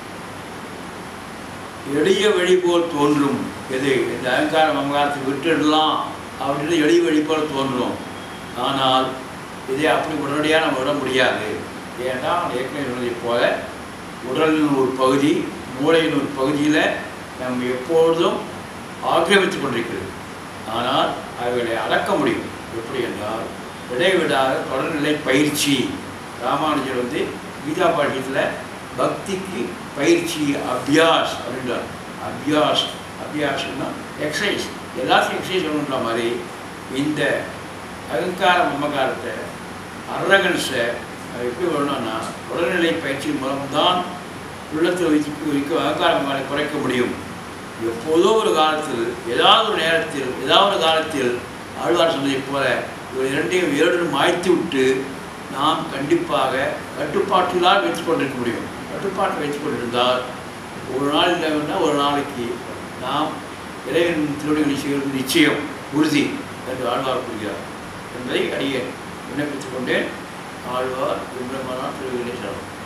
எளிய வழி போல் தோன்றும் எது இந்த அகங்கார மமகாரத்தை விட்டுடலாம் அப்படின்னு எளிய வழி போல் தோன்றும் ஆனால் இதை அப்படி உடனடியாக நம்ம விட முடியாது ஏன்னா நான் ஏற்கனவே சொன்னதை போல உடலின் ஒரு பகுதி மூளையின் ஒரு பகுதியில் நம்ம எப்பொழுதும் ஆக்கிரமித்து கொண்டிருக்கிறது ஆனால் அவைகளை அடக்க முடியும் எப்படி என்றால் இடைவிடாத தொடர்நிலை பயிற்சி ராமானுஜர் வந்து கீதா பாட்டியத்தில் பக்திக்கு பயிற்சி அபியாஸ் அப்படின்றார் அபியாஸ் அபியாஸ்னா எக்ஸசைஸ் எல்லாத்தையும் எக்ஸசைஸ் பண்ணுற மாதிரி இந்த அகங்கார மமகாரத்தை அரகன்ஸை அது எப்படி வரணும்னா உடல்நிலை பயிற்சி மூலம்தான் உள்ளத்தில் வைத்து வைக்க அகங்கார மமகாரை குறைக்க முடியும் எப்போதோ ஒரு காலத்தில் ஏதாவது ஒரு நேரத்தில் ஏதாவது ஒரு காலத்தில் ஆழ்வார் சொன்னதைப் போல இவை இரண்டையும் வேறு மாய்த்து விட்டு நாம் கண்டிப்பாக கட்டுப்பாட்டிலால் வைத்துக் கொண்டிருக்க முடியும் கட்டுப்பாட்டை வைத்துக் கொண்டிருந்தால் ஒரு நாள் இல்லைன்னா ஒரு நாளைக்கு நாம் இறைவன் திருவடிகளை செய்வது நிச்சயம் உறுதி என்று ஆழ்வார் கூறுகிறார் என்பதை அடியேன் விண்ணப்பித்துக் கொண்டேன் ஆழ்வார் பிரம்மனா திருவிழை செல்வம்